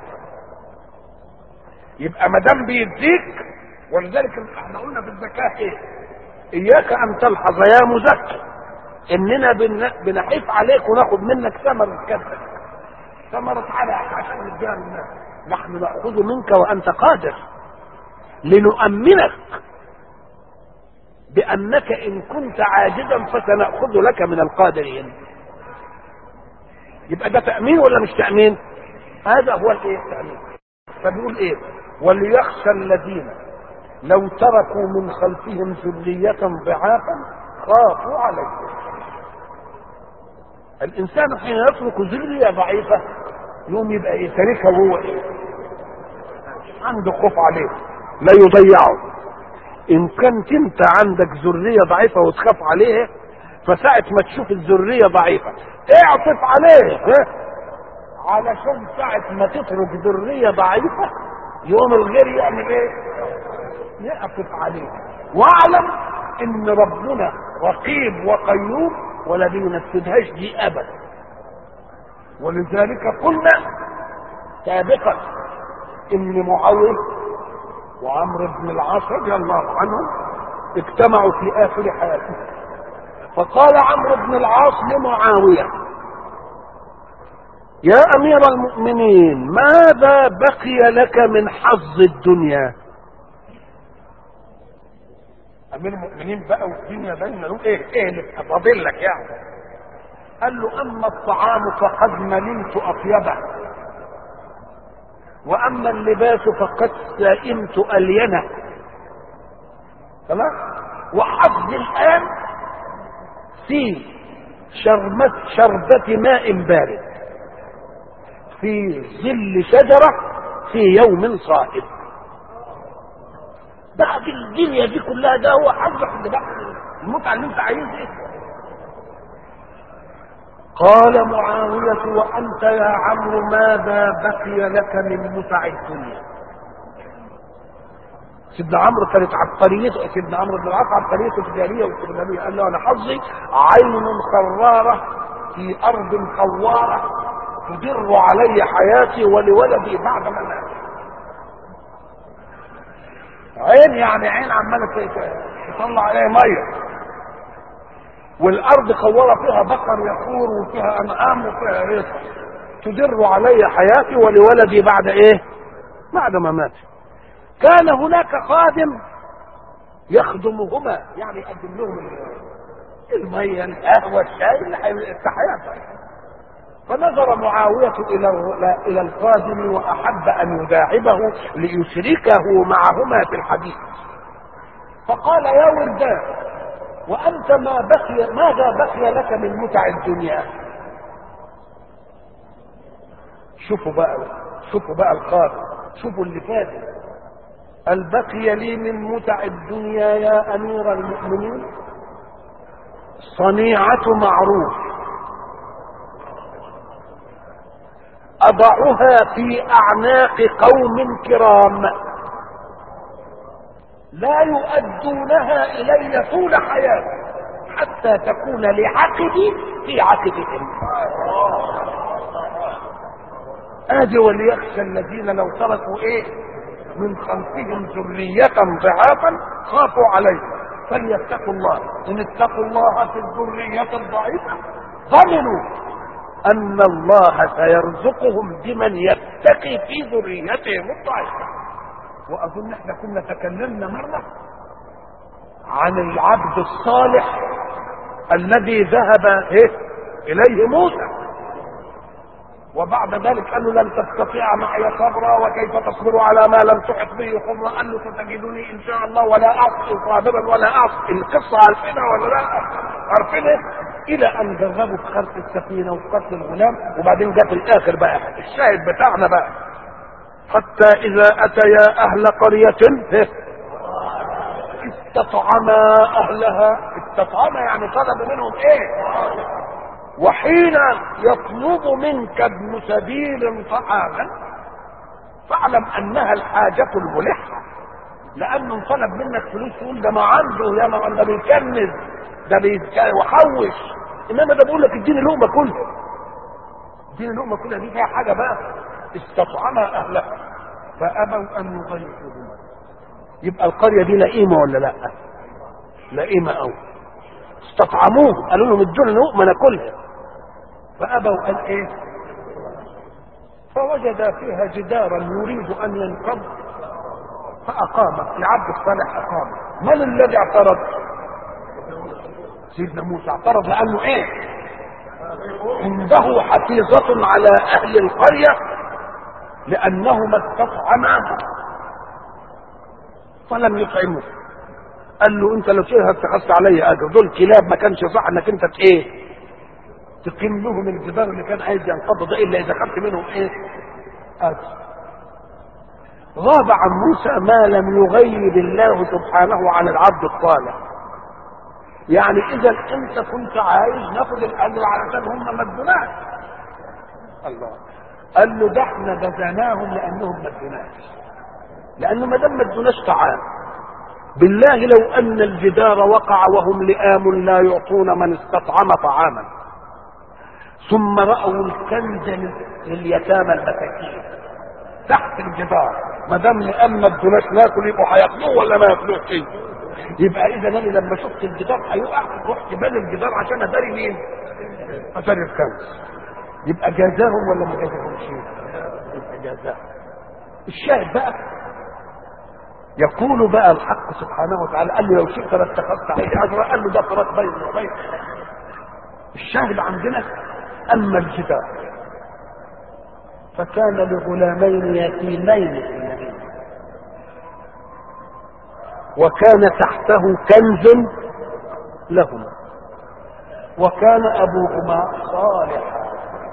يبقى ما دام بيديك ولذلك احنا قلنا في الزكاه ايه اياك ان تلحظ يا مزكي اننا بنحيف عليك وناخد منك ثمرة كذا ثمرة على عشان نديها للناس نحن ناخذ منك وانت قادر لنؤمنك بأنك إن كنت عاجزا فسنأخذ لك من القادرين يبقى ده تأمين ولا مش تأمين هذا هو الايه التأمين فبيقول ايه وليخشى الذين لو تركوا من خلفهم ذرية ضعافا خافوا عليهم الإنسان حين يترك ذرية ضعيفة يوم يبقى ايه تاركها هو ايه عنده خوف عليه لا يضيعه ان كنت انت عندك ذريه ضعيفه وتخاف عليها فساعة ما تشوف الذرية ضعيفة اعطف عليه ها؟ علشان ساعة ما تترك ذرية ضعيفة يوم الغير يعمل ايه؟ يعطف عليه واعلم ان ربنا رقيب وقيوم ولا بينفذهاش دي ابدا ولذلك قلنا سابقا ان معاويه وعمرو بن العاص رضي الله عنهم اجتمعوا في اخر حياتهم فقال عمرو بن العاص لمعاويه يا امير المؤمنين ماذا بقي لك من حظ الدنيا امير المؤمنين بقى والدنيا باينه له ايه ايه اللي فاضل لك يعني قال له اما الطعام فقد مللت اطيبه واما اللباس فقد سئمت الينه خلاص وحظي الان في شربة شربة ماء بارد في ظل شجرة في يوم صائب بعد الدنيا دي كلها ده هو حظك اللي بعد المتعة اللي انت عايزها قال معاوية وأنت يا عمرو ماذا بقي لك من متع الدنيا سيدنا عمرو كانت عبقريته سيدنا عمرو بن العاص عبقريته تجاريه واستغلاليه قال له انا حظي عين خراره في ارض خواره تدر علي حياتي ولولدي بعد مماتي عين يعني عين عماله تطلع عليها ميه والارض خواره فيها بقر يخور وفيها انعام وفيها رزق تدر علي حياتي ولولدي بعد ايه بعد مماتي كان هناك خادم يخدمهما يعني يقدم لهم المية القهوة الشاي اللي التحيات فنظر معاوية إلى إلى الخادم وأحب أن يداعبه ليشركه معهما في الحديث فقال يا ولدان وأنت ما بقي ماذا بقي لك من متع الدنيا شوفوا بقى شوفوا بقى الخادم شوفوا اللي فات هل بقي لي من متع الدنيا يا امير المؤمنين صنيعه معروف اضعها في اعناق قوم كرام لا يؤدونها الي طول حياتي حتى تكون لعقبي في عقبهم ادي وليخشى الذين لو تركوا ايه من خلفهم ذرية ضعافا خافوا عليه فليتقوا الله إن اتقوا الله في الذرية الضعيفة ضمنوا أن الله سيرزقهم بمن يتقي في ذريتهم الضعيفة وأظن احنا كنا تكلمنا مرة عن العبد الصالح الذي ذهب إيه؟ إليه موسى وبعد ذلك قال له لن تستطيع معي صبرا وكيف تصبر على ما لم تحط به خبرا قال له ستجدني ان شاء الله ولا اعصي صابرا ولا اعصي القصه عارفينها ولا لا؟ عارفينها الى ان جربوا في خلق السفينه وفي قتل الغلام وبعدين جاء في الاخر بقى الشاهد بتاعنا بقى حتى اذا اتيا اهل قريه استطعما اهلها استطعما يعني طلب منهم ايه وحين يطلب منك ابن سبيل طعاما فاعلم انها الحاجة الملحة لانه طلب منك فلوس تقول ده ما عنده يا ما ده بيكنز ده بيحوش انما ده بيقول لك اديني لقمة كلها اديني لقمة كلها دي فيها حاجة بقى استطعمها اهلها فابوا ان يضيفوهم يبقى القرية دي لئيمة ولا لا لئيمة قوي استطعموه قالوا لهم ادونا لقمة ناكلها فابوا ان ايه فوجد فيها جدارا يريد ان ينقض فاقام العبد الصالح اقام من الذي اعترض سيدنا موسى اعترض لانه ايه عنده حفيظة على اهل القرية لانهما استطعما فلم يطعموه قال له انت لو كده اتخذت علي اجر دول كلاب ما كانش صح انك انت ايه تقيم لهم الجدار اللي كان عايز ينقض ده الا اذا خدت منهم ايه اجر غاب عن موسى ما لم يغيب الله سبحانه عن العبد الصالح يعني اذا انت كنت عايز ناخد الاجر علشان هم ما ادوناش الله قال له ده احنا جزيناهم لانهم ما ادوناش لانه ما دام ما ادوناش طعام بالله لو ان الجدار وقع وهم لئام لا يعطون من استطعم طعاما ثم راوا الكنز لليتامى المساكين تحت الجدار ما دام لئام ما ادوناش ناكل يبقوا هياكلوه ولا ما ياكلوش فيه يبقى اذا انا لما شفت الجدار هيقع رحت بني الجدار عشان اداري مين؟ اداري الكنز يبقى جازاهم ولا ما جازاهمش؟ يبقى جازاهم الشاهد بقى يقول بقى الحق سبحانه وتعالى قال له لو شئت لاتخذت عليه اجرا قال له ده فراق بيني وبينك الشاهد عندنا اما الجدار فكان لغلامين يتيمين في المدينه وكان تحته كنز لهما وكان ابوهما صالحا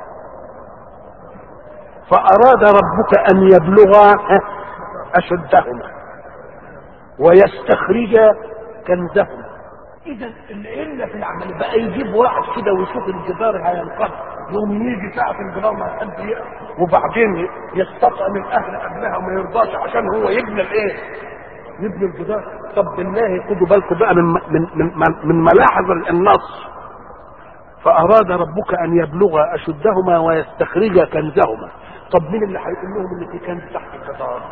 فاراد ربك ان يبلغا اشدهما ويستخرجا كنزهما اذا العله في العمل بقى يجيب واحد كده ويشوف الجدار هينقض يوم يجي ساعه الجدار ما حد يقف وبعدين يستطعم الاهل قبلها وما يرضاش عشان هو يبني الايه؟ يبني الجدار طب بالله خدوا بالكم بقى من من من, من ملاحظ النص فاراد ربك ان يبلغ اشدهما ويستخرج كنزهما طب مين اللي هيقول لهم ان في كنز تحت الجدار؟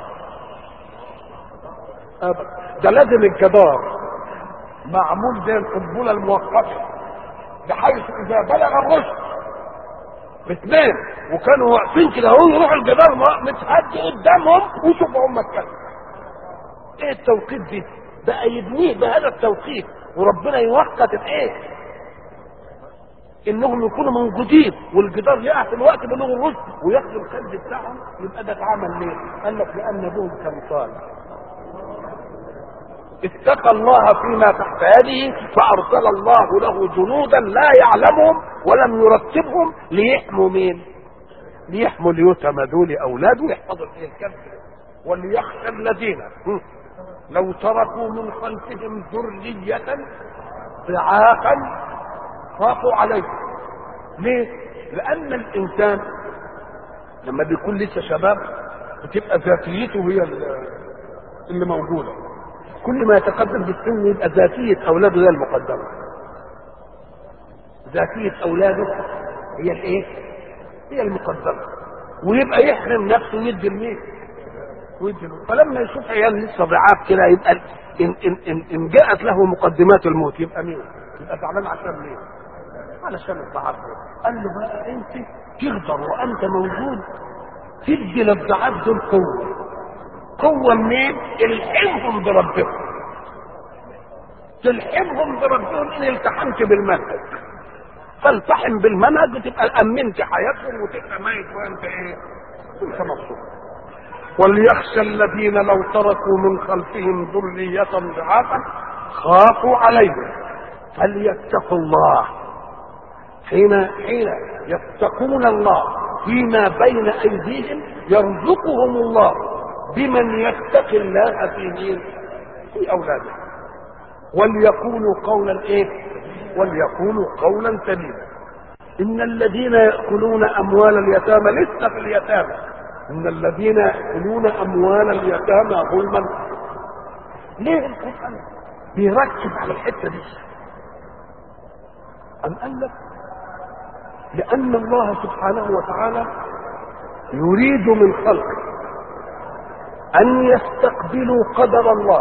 أبدا ده لازم الجدار معمول زي القنبله الموقته بحيث اذا بلغ الرشد باثنين وكانوا واقفين كده هو يروح الجدار متهدي قدامهم ويشوفوا هم الكلب ايه التوقيت دي بقى يبنيه بهذا التوقيت وربنا يوقت الايه انهم يكونوا موجودين والجدار يقع في الوقت بلوغ الرشد وياخدوا الكلب بتاعهم يبقى ده اتعمل ليه؟ قال لك لان ابوهم كان صالح اتقى الله فيما تحت يده فارسل الله له جنودا لا يعلمهم ولم يرتبهم ليحموا مين؟ ليحموا اليتامى دول اولاده ويحفظوا الايه الكلب وليخشى الذين لو تركوا من خلفهم ذرية ضعافا خافوا عليه ليه؟ لأن الإنسان لما بيكون لسه شباب بتبقى ذاتيته هي اللي موجودة كل ما يتقدم في السن يبقى ذاتية أولاده هي المقدمة ذاتية أولاده هي الإيه؟ هي المقدمة ويبقى يحرم نفسه ويدي لمين؟ ويدي له فلما يشوف عيال لسه ضعاف كده يبقى إن, إن, إن, إن جاءت له مقدمات الموت يبقى مين؟ يبقى زعلان عشان مين؟ علشان الضعاف قال له بقى أنت تقدر وأنت موجود تدي للضعاف دول قوة قوة منين؟ الحمهم بربهم تلحمهم بربهم ان التحمت بالمنهج فالتحم بالمنهج وتبقى امنت حياتهم وتبقى ميت وانت ايه؟ انت مبسوط وليخشى الذين لو تركوا من خلفهم ذرية ضعافا خافوا عليهم فليتقوا الله حين حين يتقون الله فيما بين ايديهم يرزقهم الله بمن يتقي الله في مين؟ في اولاده وليقولوا قولا ايه؟ وليقولوا قولا سديدا ان الذين ياكلون اموال اليتامى لسه في اليتامى ان الذين ياكلون اموال اليتامى ظلما ليه القران بيركز على الحته دي أم قال لك لأن الله سبحانه وتعالى يريد من خلقه أن يستقبلوا قدر الله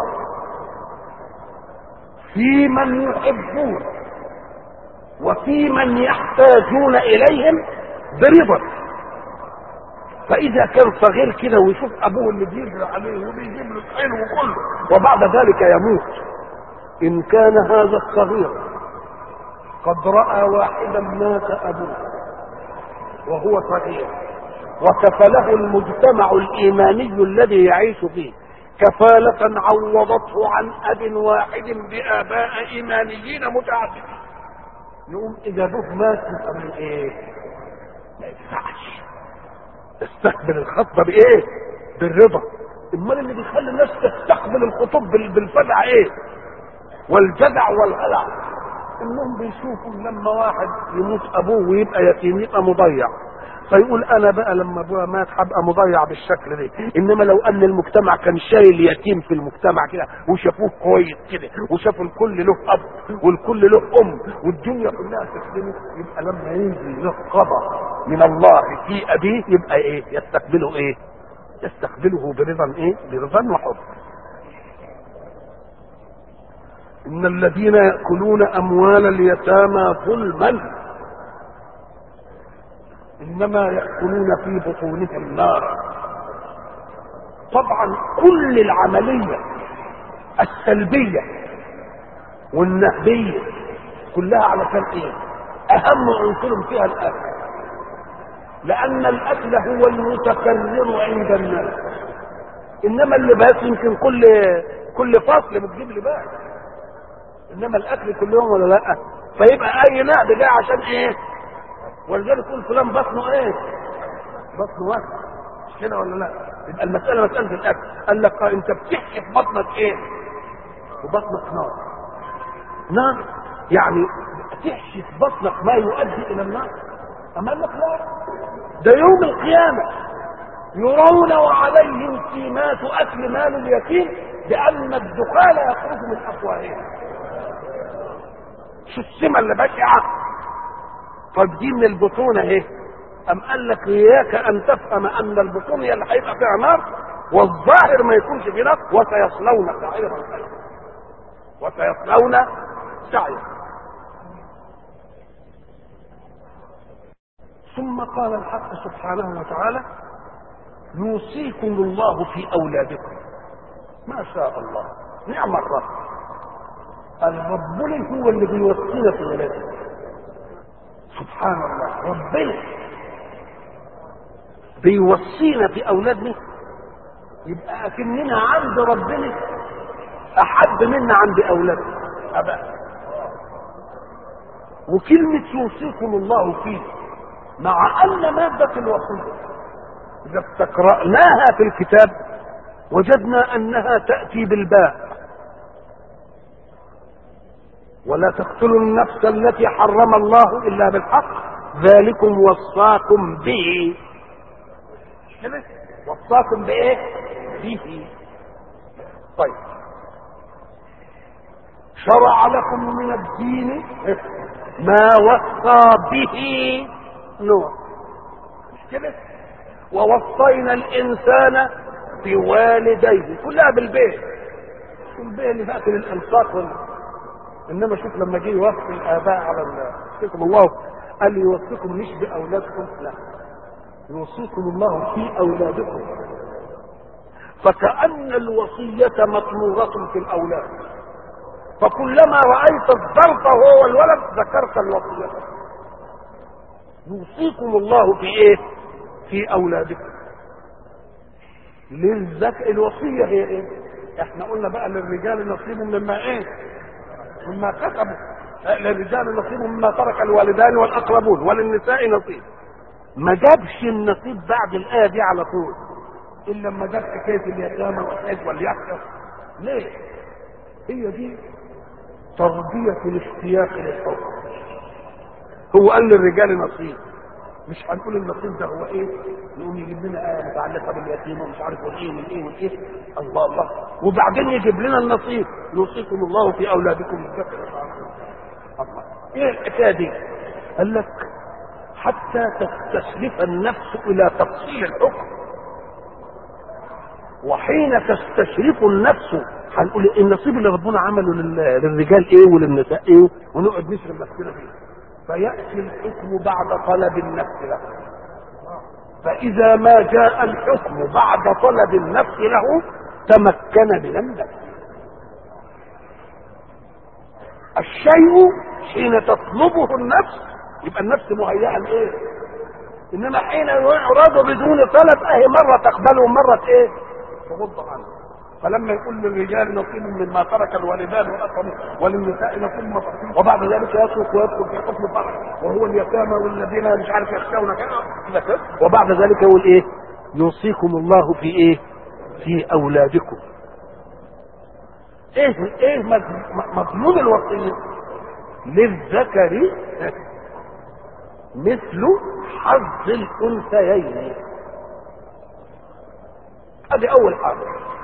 في من يحبون وفي من يحتاجون إليهم برضا فإذا كان صغير كده ويشوف أبوه اللي بيجري عليه وبيجيب له الحلو كله وبعد ذلك يموت إن كان هذا الصغير قد رأى واحدا مات أبوه وهو صغير وكفله المجتمع الإيماني الذي يعيش فيه كفالة عوضته عن أب واحد بآباء إيمانيين متعددين يقوم إذا أبوه مات يبقى من إيه؟ ما ينفعش استقبل الخطبة بإيه؟ بالرضا امال اللي بيخلي الناس تستقبل الخطوب بالفزع ايه؟ والجدع والهلع انهم بيشوفوا لما واحد يموت ابوه ويبقى يتيم يبقى مضيع فيقول انا بقى لما ابويا مات هبقى مضيع بالشكل ده انما لو ان المجتمع كان شايل يتيم في المجتمع كده وشافوه كويس كده وشافوا الكل له اب والكل له ام والدنيا كلها تخدمه يبقى لما ينزل له قضاء من الله في ابيه يبقى ايه يستقبله ايه يستقبله برضا ايه برضا وحب ان الذين ياكلون اموال اليتامى ظلما انما ياكلون في بطونهم النار طبعا كل العمليه السلبيه والنهبيه كلها علشان ايه اهم عنصر فيها الاكل لان الاكل هو المتكرر عند الناس انما اللباس يمكن كل كل فصل بتجيب لباس انما الاكل كل يوم ولا لا فيبقى اي نقد جاي عشان ايه ولذلك يقول فلان بطنه ايه بطنه واسع مش كده ولا لا يبقى المساله مساله الاكل قال لك آه انت بتحكي في بطنك ايه وبطنك نار نار يعني تحشي في بطنك ما يؤدي الى النار اما قال لك لا ده يوم القيامه يرون وعليهم سيمات اكل مال اليتيم لان الدخان يخرج من افواههم شو السمه اللي بشعه طب دي من البطون اهي ام قال لك اياك ان تفهم ان البطون هي اللي هيبقى فيها نار والظاهر ما يكونش في نار وسيصلون سعيرا وسيصلون سعيرا ثم قال الحق سبحانه وتعالى يوصيكم الله في اولادكم ما شاء الله نعم الرب الرب لي هو اللي بيوصينا في ولادنا سبحان الله ربنا بيوصينا في اولادنا يبقى اكننا عند ربنا احب منا عند اولادنا ابدا وكلمة يوصيكم الله فيه مع ان مادة الوصية اذا استقرأناها في الكتاب وجدنا انها تأتي بالباء ولا تقتلوا النفس التي حرم الله الا بالحق ذلكم وصاكم به وصاكم بايه به طيب شرع لكم من الدين ما وصى به نوح مش كده ووصينا الانسان بوالديه كلها بالبيت البيت اللي فاكر الانفاق وال... انما شوف لما جه يوصي الاباء على يوصيكم الله قال يوصيكم مش باولادكم لا يوصيكم الله في اولادكم فكأن الوصية مطمورة في الأولاد فكلما رأيت الظرف هو الولد ذكرت الوصية يوصيكم الله في ايه في أولادكم للذك الوصية هي ايه احنا قلنا بقى للرجال نصيب مما ايه مما كسبوا للرجال نصيب مما ترك الوالدان والأقربون وللنساء نصيب ما جابش النصيب بعد الآية دي على طول إلا لما جاب حكاية اليتامى والحج واليحيى ليه؟ هي دي تربية الاشتياق للحب هو قال للرجال نصيب مش هنقول النصيب ده هو ايه؟ يقوم يجيب لنا آية متعلقة باليتيم ومش عارف والايه والايه والايه الله الله وبعدين يجيب لنا النصيب يوصيكم الله في أولادكم الذكر الله ايه الحكاية دي؟ قال لك حتى تستسلف النفس الى تفصيل الحكم وحين تستشرف النفس هنقول النصيب اللي ربنا عمله للرجال ايه وللنساء ايه ونقعد نشرب نفسنا فيه فياتي الحكم بعد طلب النفس له فاذا ما جاء الحكم بعد طلب النفس له تمكن من النفس الشيء حين تطلبه النفس يبقى النفس مهيئه لايه؟ انما حين يعرض بدون طلب اهي مره تقبله ومره ايه؟ تغض عنه فلما يقول للرجال نصيب مما ترك الوالدان والاقربون وللنساء نصيب مما وبعد ذلك يترك ويدخل في حكم الفرع وهو اليتامى والذين مش عارف يخشون كذا وبعد ذلك يقول ايه؟ يوصيكم الله في ايه؟ في اولادكم ايه ايه مضمون الوصيه؟ للذكر مثل حظ الانثيين ادي اول حاجه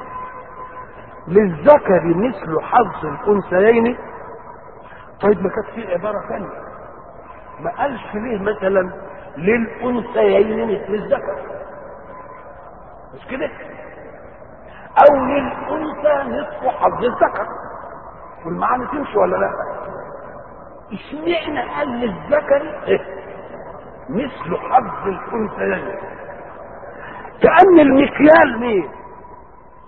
للذكر مثل حظ الانثيين طيب ما كانت في عباره ثانيه ما قالش ليه مثلا للانثيين مثل الذكر مش كده او للانثى نصف حظ الذكر والمعاني تمشي ولا لا اشمعنى قال للذكر إيه؟ مثل حظ الانثيين كأن المكيال مين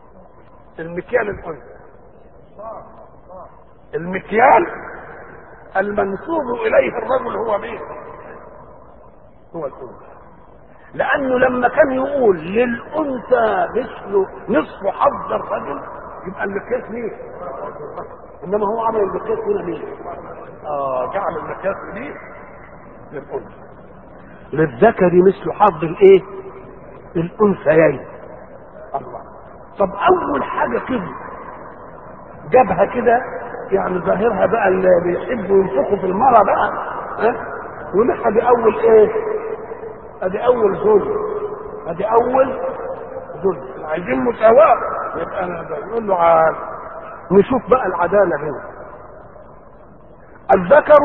المكيال الانثى المكيال المنسوب اليه الرجل هو مين هو الانثى لانه لما كان يقول للانثى مثل نصف حظ الرجل يبقى المقياس مين انما هو عمل المقياس هنا مين اه جعل المقياس مين للانثى للذكر مثل حظ الايه الانثيين الله طب اول حاجه كده جابها كده يعني ظاهرها بقى اللي بيحبوا ينفخوا في المرة بقى ها ونحى دي اول ايه ادي اول ظلم ادي اول ظلم عايزين مساواة يبقى انا بقول له عاد نشوف بقى العدالة هنا الذكر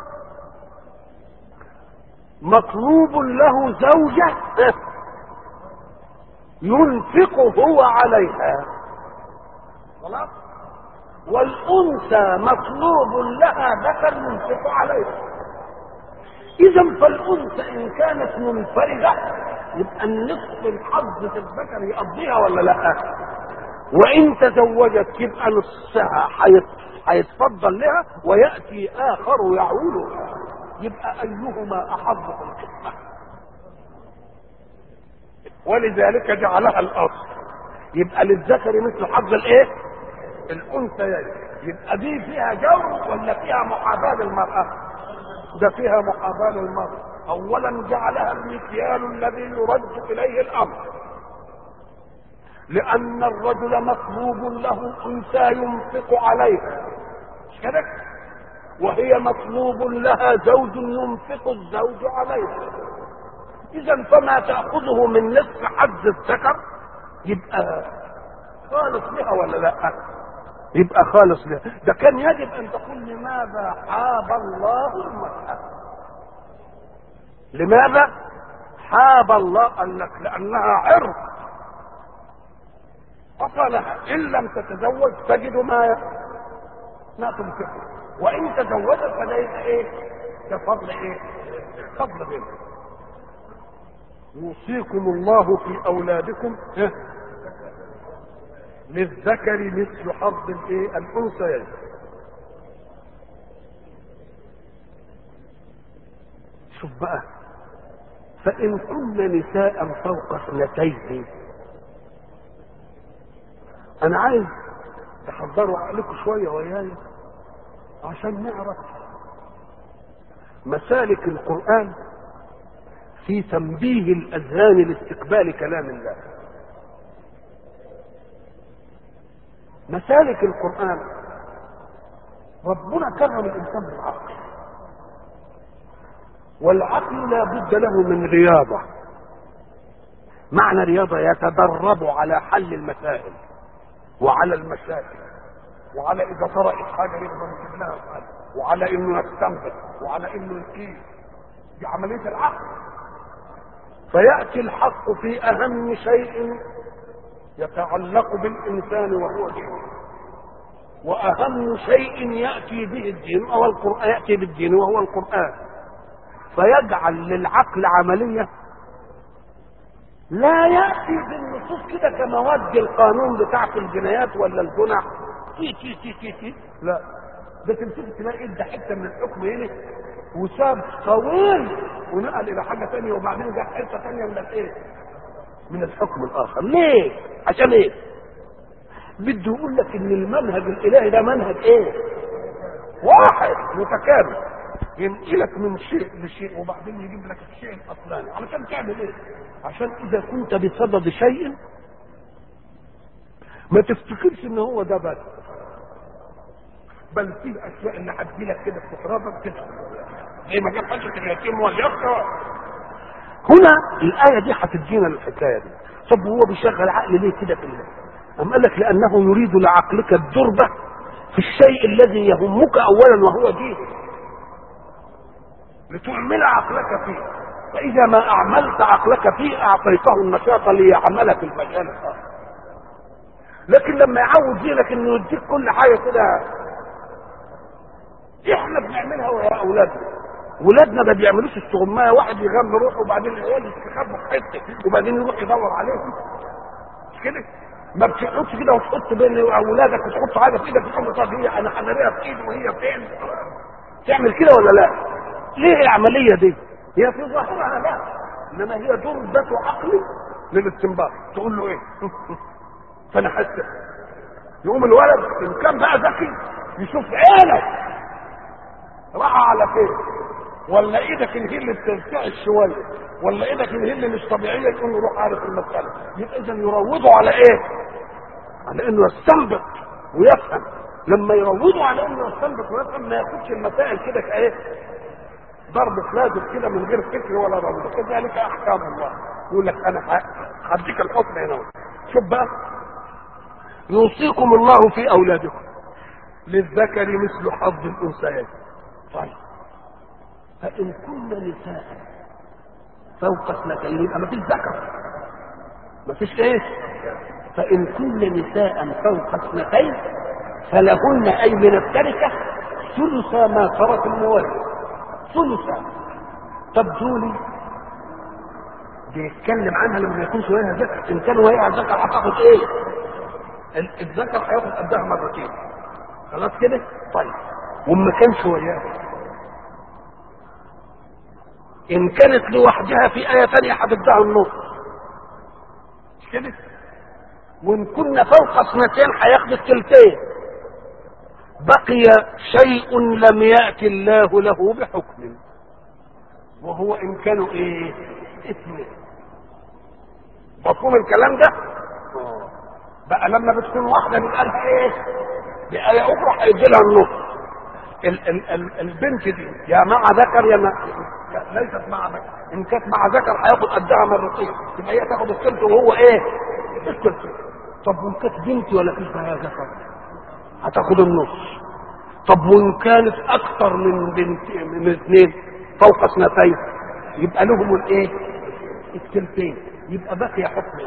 مطلوب له زوجة ينفق هو عليها خلاص والأنثى مطلوب لها ذكر ينفق عليها إذا فالأنثى إن كانت منفردة يبقى النصف الحظ في الذكر يقضيها ولا لا؟ وإن تزوجت يبقى نصها هيتفضل لها ويأتي آخر يعول يبقى أيهما أحظ في القسمة ولذلك جعلها الأصل يبقى للذكر مثل حظ الإيه؟ الانثيين يبقى دي فيها جو ولا فيها محاباه للمراه ده فيها محاباه للمراه اولا جعلها المكيال الذي يرد اليه الامر لان الرجل مطلوب له انثى ينفق عليها مش كده وهي مطلوب لها زوج ينفق الزوج عليها اذا فما تاخذه من نصف حد الذكر يبقى خالص لها ولا لا يبقى خالص لها ده كان يجب ان تقول لماذا حاب الله المرأة لماذا حاب الله قال لك لانها عرض فقالها ان لم تتزوج تجد ما ما تنفقه وان تزوجت فليس ايه كفضل ايه فضل بينه يوصيكم الله في اولادكم إيه؟ للذكر مثل حظ الايه الانثيين شوف بقى فان كن نساء فوق اثنتين انا عايز تحضروا عقلكم شويه وياي عشان نعرف مسالك القران في تنبيه الاذهان لاستقبال كلام الله مسالك القرآن ربنا كرم الإنسان بالعقل والعقل لا بد له من رياضة معنى رياضة يتدرب على حل المسائل وعلى المشاكل وعلى إذا طرأت حاجة يقدر يجيب لها حل وعلى إنه يستنبط وعلى إنه يقيس دي عملية العقل فيأتي الحق في أهم شيء يتعلق بالإنسان وهو دينه وأهم شيء يأتي به الدين أو القرآن يأتي بالدين وهو القرآن فيجعل للعقل عملية لا يأتي بالنصوص كده كمواد القانون بتاعت الجنايات ولا الجنح تي تي تي تي تي لا ده تمسك تلاقي ادى حته من الحكم هنا وساب طويل ونقل الى حاجه ثانيه وبعدين جاب حته ثانيه من الايه؟ من الحكم الاخر ليه؟ عشان ايه؟ بده يقول لك ان المنهج الالهي ده منهج ايه؟ واحد متكامل ينقلك من شيء لشيء وبعدين يجيب لك الشيء الاصلاني علشان تعمل ايه؟ عشان اذا كنت بصدد شيء ما تفتكرش ان هو ده بس بل في اشياء اللي هتجي لك كده في ترابك كده زي ما جاب حجه اليتيم واليقظه هنا الايه دي هتدينا الحكايه دي طب هو بيشغل عقل ليه كده في الله أم قال لك لأنه يريد لعقلك الدربة في الشيء الذي يهمك أولا وهو دينك لتعمل عقلك فيه فإذا ما أعملت عقلك فيه أعطيته النشاط ليعمل في المجال الآخر لكن لما يعود ذهنك انه يديك كل حاجه كده احنا بنعملها ويا اولادنا ولادنا ما بيعملوش استغمايه واحد يغم روحه وبعدين العيال يستخبوا في حته وبعدين يروح يدور عليهم مش كده ما بتقعدش كده وتحط بين اولادك وتحط حاجه في ايدك وتقول طب هي انا حنريها في ايدي وهي فين تعمل كده ولا لا ليه العمليه دي هي في ظاهرها لا انما هي ضربة عقل للاستنباط تقول له ايه فانا حاسس يقوم الولد ان كان بقى ذكي يشوف عينك راح على فين ولا ايدك اللي هي اللي بترتعش شويه ولا ايدك اللي هي اللي مش طبيعيه يقول له روح عارف المساله يبقى اذا يروضوا على ايه؟ على انه يستنبط ويفهم لما يروضوا على انه يستنبط ويفهم ما ياخدش المسائل كده كايه؟ ضرب فلازم كده من غير فكر ولا روض كذلك احكام الله يقول لك انا هديك الحكم هنا شوف بقى يوصيكم الله في اولادكم للذكر مثل حظ الانثيين طيب فان كن نساء فوق اثنتين يبقى ما فيش ذكر ما فيش ايه فان كن نساء فوق اثنتين فلهن اي من التركه ثلث ما ترك الموارث ثلثا طب دول بيتكلم عنها لما يكون وياها ذكر ان كان وياها ذكر هتاخد ايه الذكر هياخد قدها مرتين خلاص كده طيب وما كانش وياها ان كانت لوحدها في ايه ثانيه هتدعي النص مش كده وان كنا فوق اثنتين هياخد الثلثين بقي شيء لم يأتي الله له بحكم وهو إن كانوا إيه؟ اثنين مفهوم الكلام ده؟ بقى لما بتكون واحدة من ألف إيه؟ بآية أخرى هيدي لها النص ال ال ال البنت دي يا مع ذكر يا مع ليست مع ذكر إن كانت مع ذكر هياخد قدها مرتين يبقى هي تاخد الثلث وهو إيه؟ الثلث طب وإن كانت بنت ولا فيش معاها ذكر؟ هتاخد النص طب وان كانت اكثر من بنت من اثنين فوق اثنتين يبقى لهم الايه الثلثين يبقى بقي حكم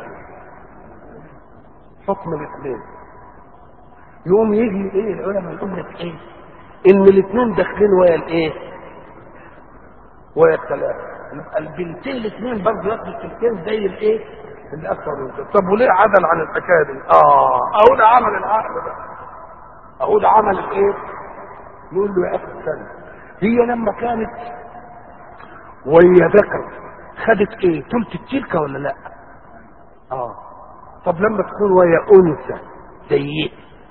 حكم الاثنين يقوم يجي ايه العلماء يقول لك ايه ان الاثنين داخلين ويا الايه ويا الثلاثه يبقى البنتين الاثنين برضه ياخدوا الثلثين زي الايه اللي اكثر من كده طب وليه عدل عن الحكايه دي اه اهو ده عمل العقل ده اهو ده عمل الايه نقول له يا اخي استنى هي لما كانت وهي ذكر خدت ايه تلت التلكه ولا لا اه طب لما تكون وهي انثى زي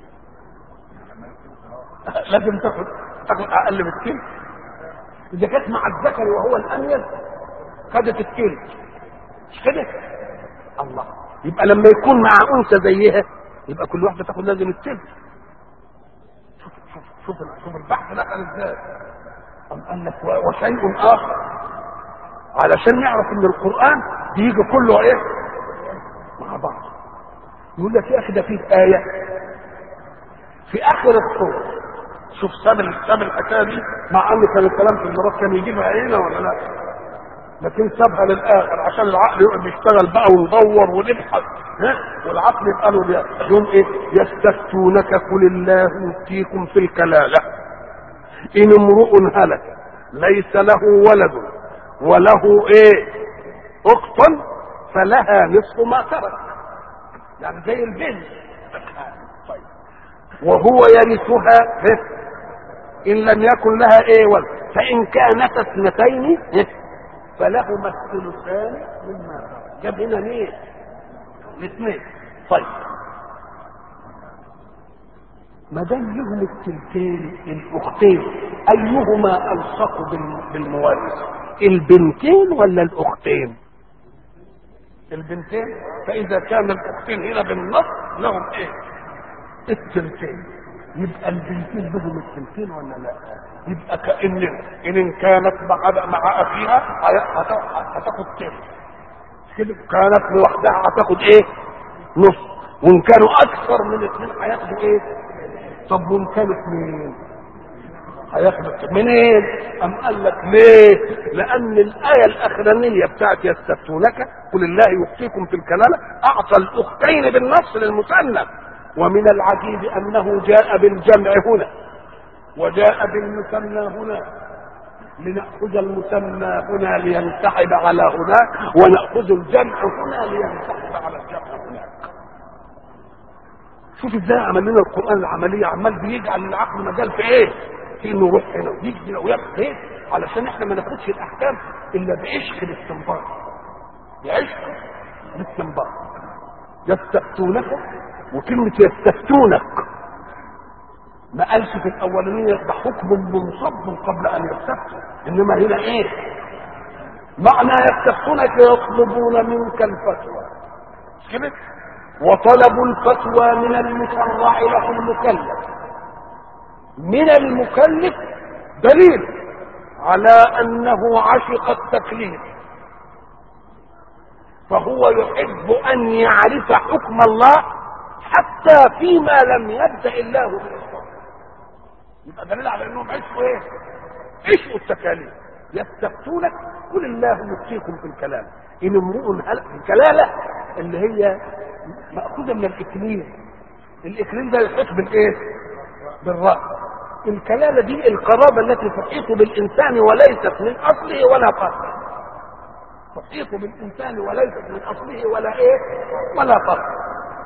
لازم تاخد تاخد اقل من التلت اذا كانت مع الذكر وهو الانيث خدت التلت مش كده الله يبقى لما يكون مع انثى زيها يبقى كل واحده تاخد لازم التلت شوف شوف شوف شوف البحث دخل ازاي أم قال لك وشيء اخر علشان نعرف ان القران بيجي كله ايه مع بعض يقول لك يا اخي ده فيه ايه في اخر الصوره شوف ساب ساب الحكايه دي مع ان كان الكلام في المرات كان يجيبها عينه ولا لا لكن سابها للاخر عشان العقل يقعد يشتغل بقى وندور ونبحث ها والعقل يبقى له يوم ايه يستفتونك قل الله يفتيكم في الكلاله ان امرؤ هلك ليس له ولد وله ايه اخت فلها نصف ما ترك يعني زي البنت طيب وهو يرثها ان لم يكن لها ايه ولد فان كانت اثنتين فلهما الثلثان مما ترك جاب هنا مين الاثنين طيب ما دام لهم التلتين الاختين ايهما الصق بالموارث البنتين ولا الاختين البنتين فاذا كان الاختين هنا بالنص لهم ايه التلتين يبقى البنتين لهم التلتين ولا لا يبقى كان ان كانت مع مع اخيها هتاخد تلت كده كانت لوحدها هتاخد ايه نص وان كانوا اكثر من اثنين هياخدوا ايه طب وان كانوا اثنين هياخدوا منين ام قال لك ليه لان الايه الاخرانيه بتاعت يستفتونك قل الله يفتيكم في الكلاله اعطى الاختين بالنص للمثنى ومن العجيب انه جاء بالجمع هنا وجاء بالمثنى هنا لنأخذ المثنى هنا لينسحب على هناك ونأخذ الجمع هنا لينسحب على الجمع هناك شوف ازاي عمل لنا القرآن العملية عمال بيجعل العقل مجال في ايه في نروح هنا ويجي هنا ويعمل ايه علشان احنا ما ناخدش الاحكام الا بعشق الاستنباط بعشق الاستنباط يستفتونك وكلمة يستفتونك ما قالش في الاولانية ده حكم منصب قبل ان يستفتوا انما هنا ايه معنى يستفتونك يطلبون منك الفتوى مش كده وطلب الفتوى من المشرع له المكلف من المكلف دليل على انه عشق التكليف فهو يحب ان يعرف حكم الله حتى فيما لم يبدا الله بالاسلام يبقى دليل على انهم عشقوا ايه عشقوا التكاليف يستفتونك قل الله يفتيكم في الكلام ان امرؤ هلك الكلاله اللي هي ماخوذه من الاكليل الاكليل ده يحيط بالايه بالراس الكلاله دي القرابه التي تحيط بالانسان وليست من اصله ولا فرعه تحيط بالانسان وليست من اصله ولا ايه ولا فرع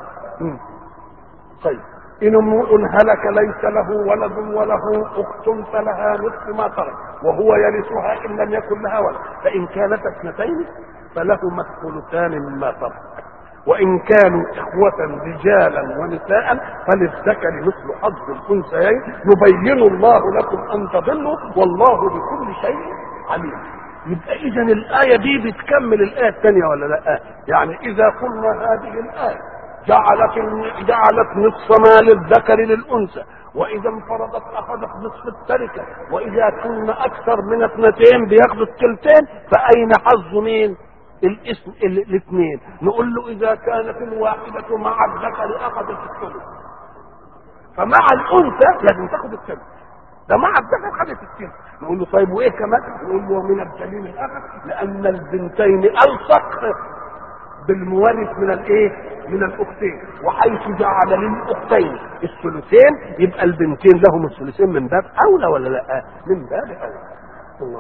طيب ان امرؤ هلك ليس له ولد وله اخت فلها نصف ما ترك وهو يرثها ان لم يكن لها ولد فان كانت اثنتين فلهما الثلثان مما ترك وان كانوا اخوه رجالا ونساء فللذكر مثل حظ الانثيين يبين الله لكم ان تضلوا والله بكل شيء عليم يبقى اذا الايه دي بتكمل الايه الثانيه ولا لا يعني اذا قلنا هذه الايه جعلت جعلت نصف ما للذكر للانثى واذا انفرضت اخذت نصف التركه واذا كنا اكثر من اثنتين بياخذوا الثلثين فاين حظ مين الاسم الاثنين نقول له اذا كانت الواحده مع الذكر اخذت الثلث فمع الانثى لازم تاخذ الثلث ده مع الذكر خدت الثلث نقول له طيب وايه كمان نقول له من الدليل الاخر لان البنتين الصق بالمورث من الايه من الاختين وحيث جعل للاختين الثلثين يبقى البنتين لهم الثلثين من باب اولى ولا لا من باب اولى الله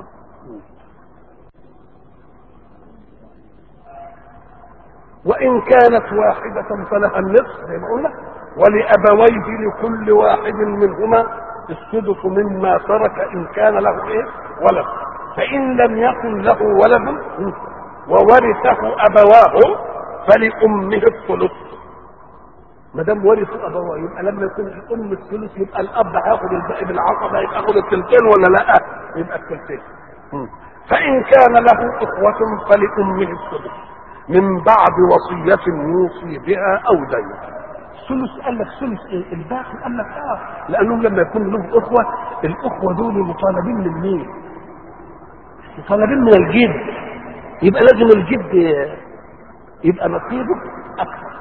وان كانت واحده فلها النصف زي ما قلنا ولابويه لكل واحد منهما السدس مما ترك ان كان له ايه ولد فان لم يكن له ولد وورثه ابواه فلامه الثلث ما دام ورثوا ابواه يبقى لما يكون الام الثلث يبقى الاب هياخد الباقي بالعصبه يبقى ياخد الثلثين ولا لا؟ يبقى الثلثين فان كان له اخوه فلامه الثلث من بعد وصيه يوصي بها او دين ثلث قال لك ثلث ايه؟ الباقي قال لك اه لانهم لما يكون له اخوه الاخوه دول مطالبين من مين؟ مطالبين من الجد يبقى لازم الجد يبقى نصيبه اكثر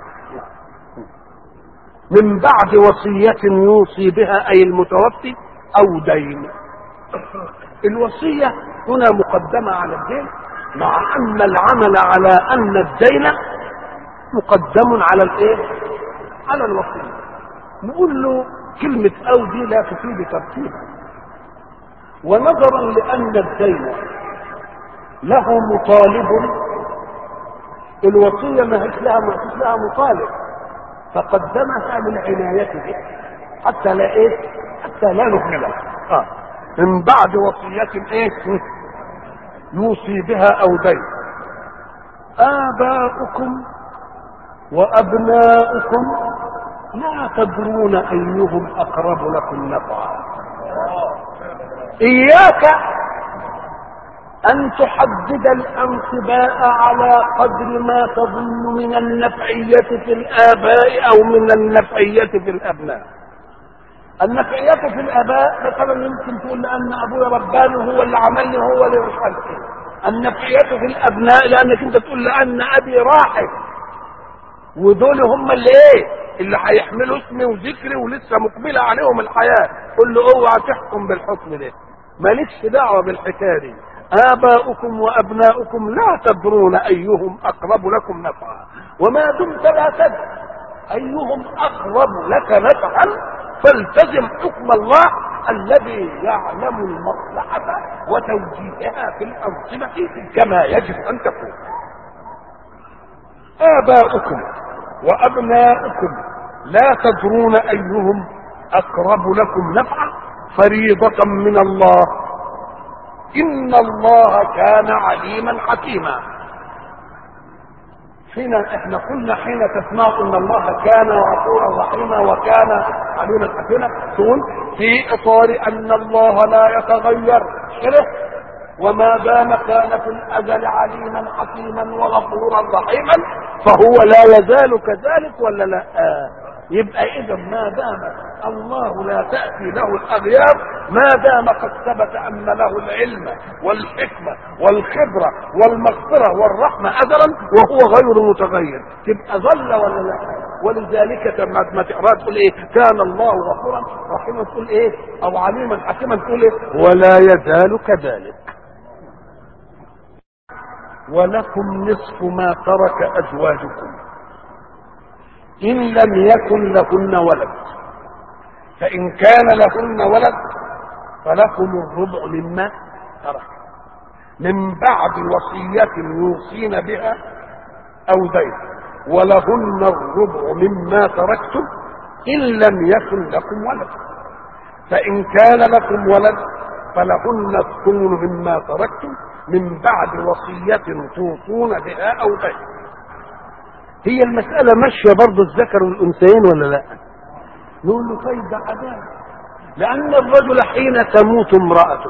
من بعد وصية يوصي بها أي المتوفي أو دين الوصية هنا مقدمة على الدين مع أن العمل على أن الدين مقدم على الإيه؟ على الوصية نقول له كلمة أو دي لا تفيد ترتيبا ونظرا لأن الدين له مطالب الوصية ما هيش لها ما هيش لها مطالب فقدمها للعناية به حتى لا ايه حتى لا نهملها اه من بعد وصية ايه يوصي بها او دين آباؤكم وأبناؤكم لا تدرون أيهم أقرب لكم نفعا إياك أن تحدد الأنصباء على قدر ما تظن من النفعية في الآباء أو من النفعية في الأبناء النفعية في الآباء مثلا يمكن تقول لأن أبويا رباني هو اللي عملني هو اللي مش عارف إيه النفعية في الأبناء لأنك أنت تقول لأن أبي راحل ودول هم اللي إيه اللي هيحملوا اسمي وذكري ولسه مقبلة عليهم الحياة قل له اوعى تحكم بالحكم ده مالكش دعوة بالحكاية دي آباؤكم وأبناؤكم لا تدرون أيهم أقرب لكم نفعا وما دمت لا تدري أيهم أقرب لك نفعا فالتزم حكم الله الذي يعلم المصلحة وتوجيهها في الأنظمة كما يجب أن تكون آباؤكم وأبناؤكم لا تدرون أيهم أقرب لكم نفعا فريضة من الله إن الله كان عليما حكيما حين احنا قلنا حين تسمع ان الله كان غفورا رحيما وكان عليما حكيما تقول في اطار ان الله لا يتغير كده وما دام كان في الازل عليما حكيما وغفورا رحيما فهو لا يزال كذلك ولا لا آه. يبقى اذا ما دام الله لا تاتي له الاغيار ما دام قد ثبت ان له العلم والحكمه والخبره والمغفره والرحمه ازلا وهو غير متغير تبقى ظل ولا لا ولذلك لما ما تقرا تقول ايه كان الله غفورا رحيما تقول ايه او عليما حكيما تقول ايه ولا يزال كذلك ولكم نصف ما ترك ازواجكم ان لم يكن لهن ولد فان كان لهن ولد فلكم الربع مما ترك من بعد وصية يوصين بها أو دين ولهن الربع مما تركتم إن لم يكن لكم ولد فإن كان لكم ولد فلهن الثمن مما تركتم من بعد وصية توصون بها أو دين هي المسألة ماشية برضه الذكر والأنثيين ولا لا؟ نقول له طيب ده عدالة لأن الرجل حين تموت امرأته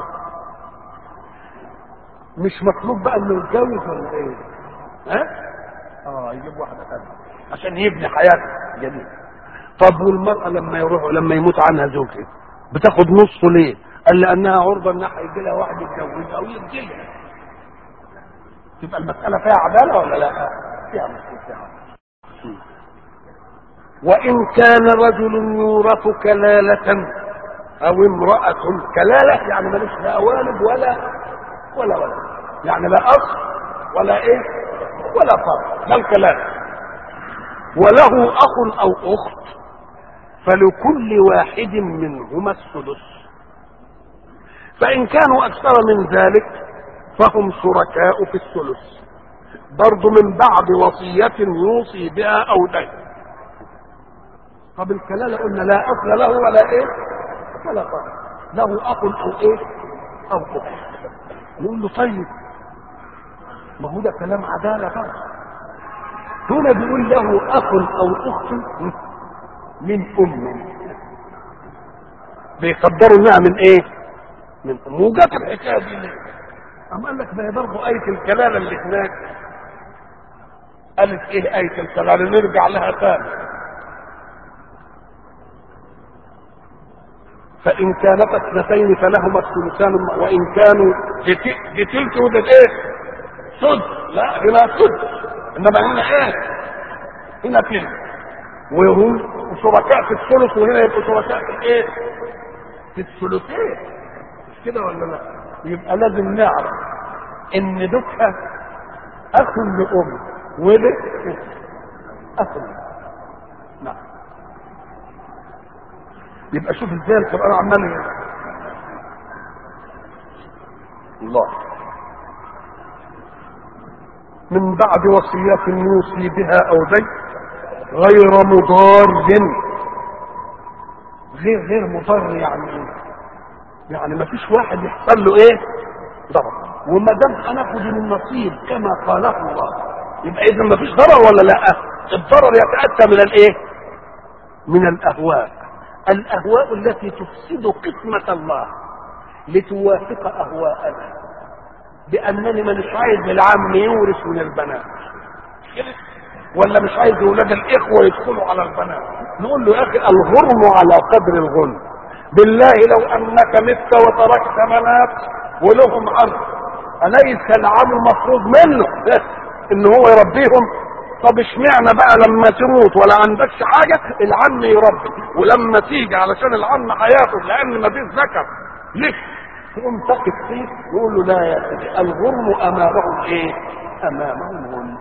مش مطلوب بقى انه يتجوز ولا ايه؟ ها؟ اه يجيب واحدة ثانية عشان يبني حياته جميل طب والمرأة لما يروح لما يموت عنها زوجها بتاخد نصه ليه؟ قال لأنها عرضة إن هيجي لها واحد يتجوزها أو يتجوزها تبقى المسألة فيها عدالة ولا لا؟ فيها مسألة فيها عدالة وإن كان رجل يورث كلالة أو امرأة كلالة يعني ملوش لا والد ولا ولا ولد يعني لا أخ ولا إيه ولا فرع ده الكلالة وله أخ أو أخت فلكل واحد منهما السدس فإن كانوا أكثر من ذلك فهم شركاء في الثلث برضه من بعد وصية يوصي بها أو دين طب الكلالة قلنا لا أصل له ولا إيه ولا فرع له أخ أو إيه أو أخت نقول له طيب ما هو ده كلام عدالة بقى هنا بيقول له أخ أو أخت من أم بيقدروا إنها من إيه؟ من أم وجت الحكاية دي ليه؟ أم قال لك ما هي برضه آية الكلالة اللي هناك قالت إيه آية الكلالة نرجع لها تاني فإن كانت اثنتين فلهما الثلثان وإن كانوا بتلك وده إيه؟ سد لا هنا سد إنما هنا إيه؟ هنا تلك وهم شركاء في الثلث وهنا يبقوا شركاء في الإيه؟ في الثلثين مش كده ولا لا؟ يبقى لازم نعرف إن دكها أخ لأم وده أخ نعم يبقى شوف ازاي القران عمال الله من بعد وصية يوصي بها أو دين غير مضار غير غير مضر يعني ايه؟ يعني ما فيش واحد يحصل له ايه؟ ضرر وما دام هناخد النصيب كما قاله الله يبقى اذا ما فيش ضرر ولا لا؟ الضرر يتأتى من الايه؟ من الأهواء الاهواء التي تفسد قسمة الله لتوافق اهواءنا بانني مش عايز العم يورث من البنات ولا مش عايز اولاد الاخوه يدخلوا على البنات نقول له يا اخي الغرم على قدر الغنم بالله لو انك مت وتركت بنات ولهم عرض اليس العم مفروض منه ان هو يربيهم طب اشمعنى بقى لما تموت ولا عندكش حاجة العم يربي ولما تيجي علشان العم هياخد لان ما فيش ذكر لك تقوم تقف فيه يقول له لا يا سيدي الغرم امامهم ايه؟ امامهم غنم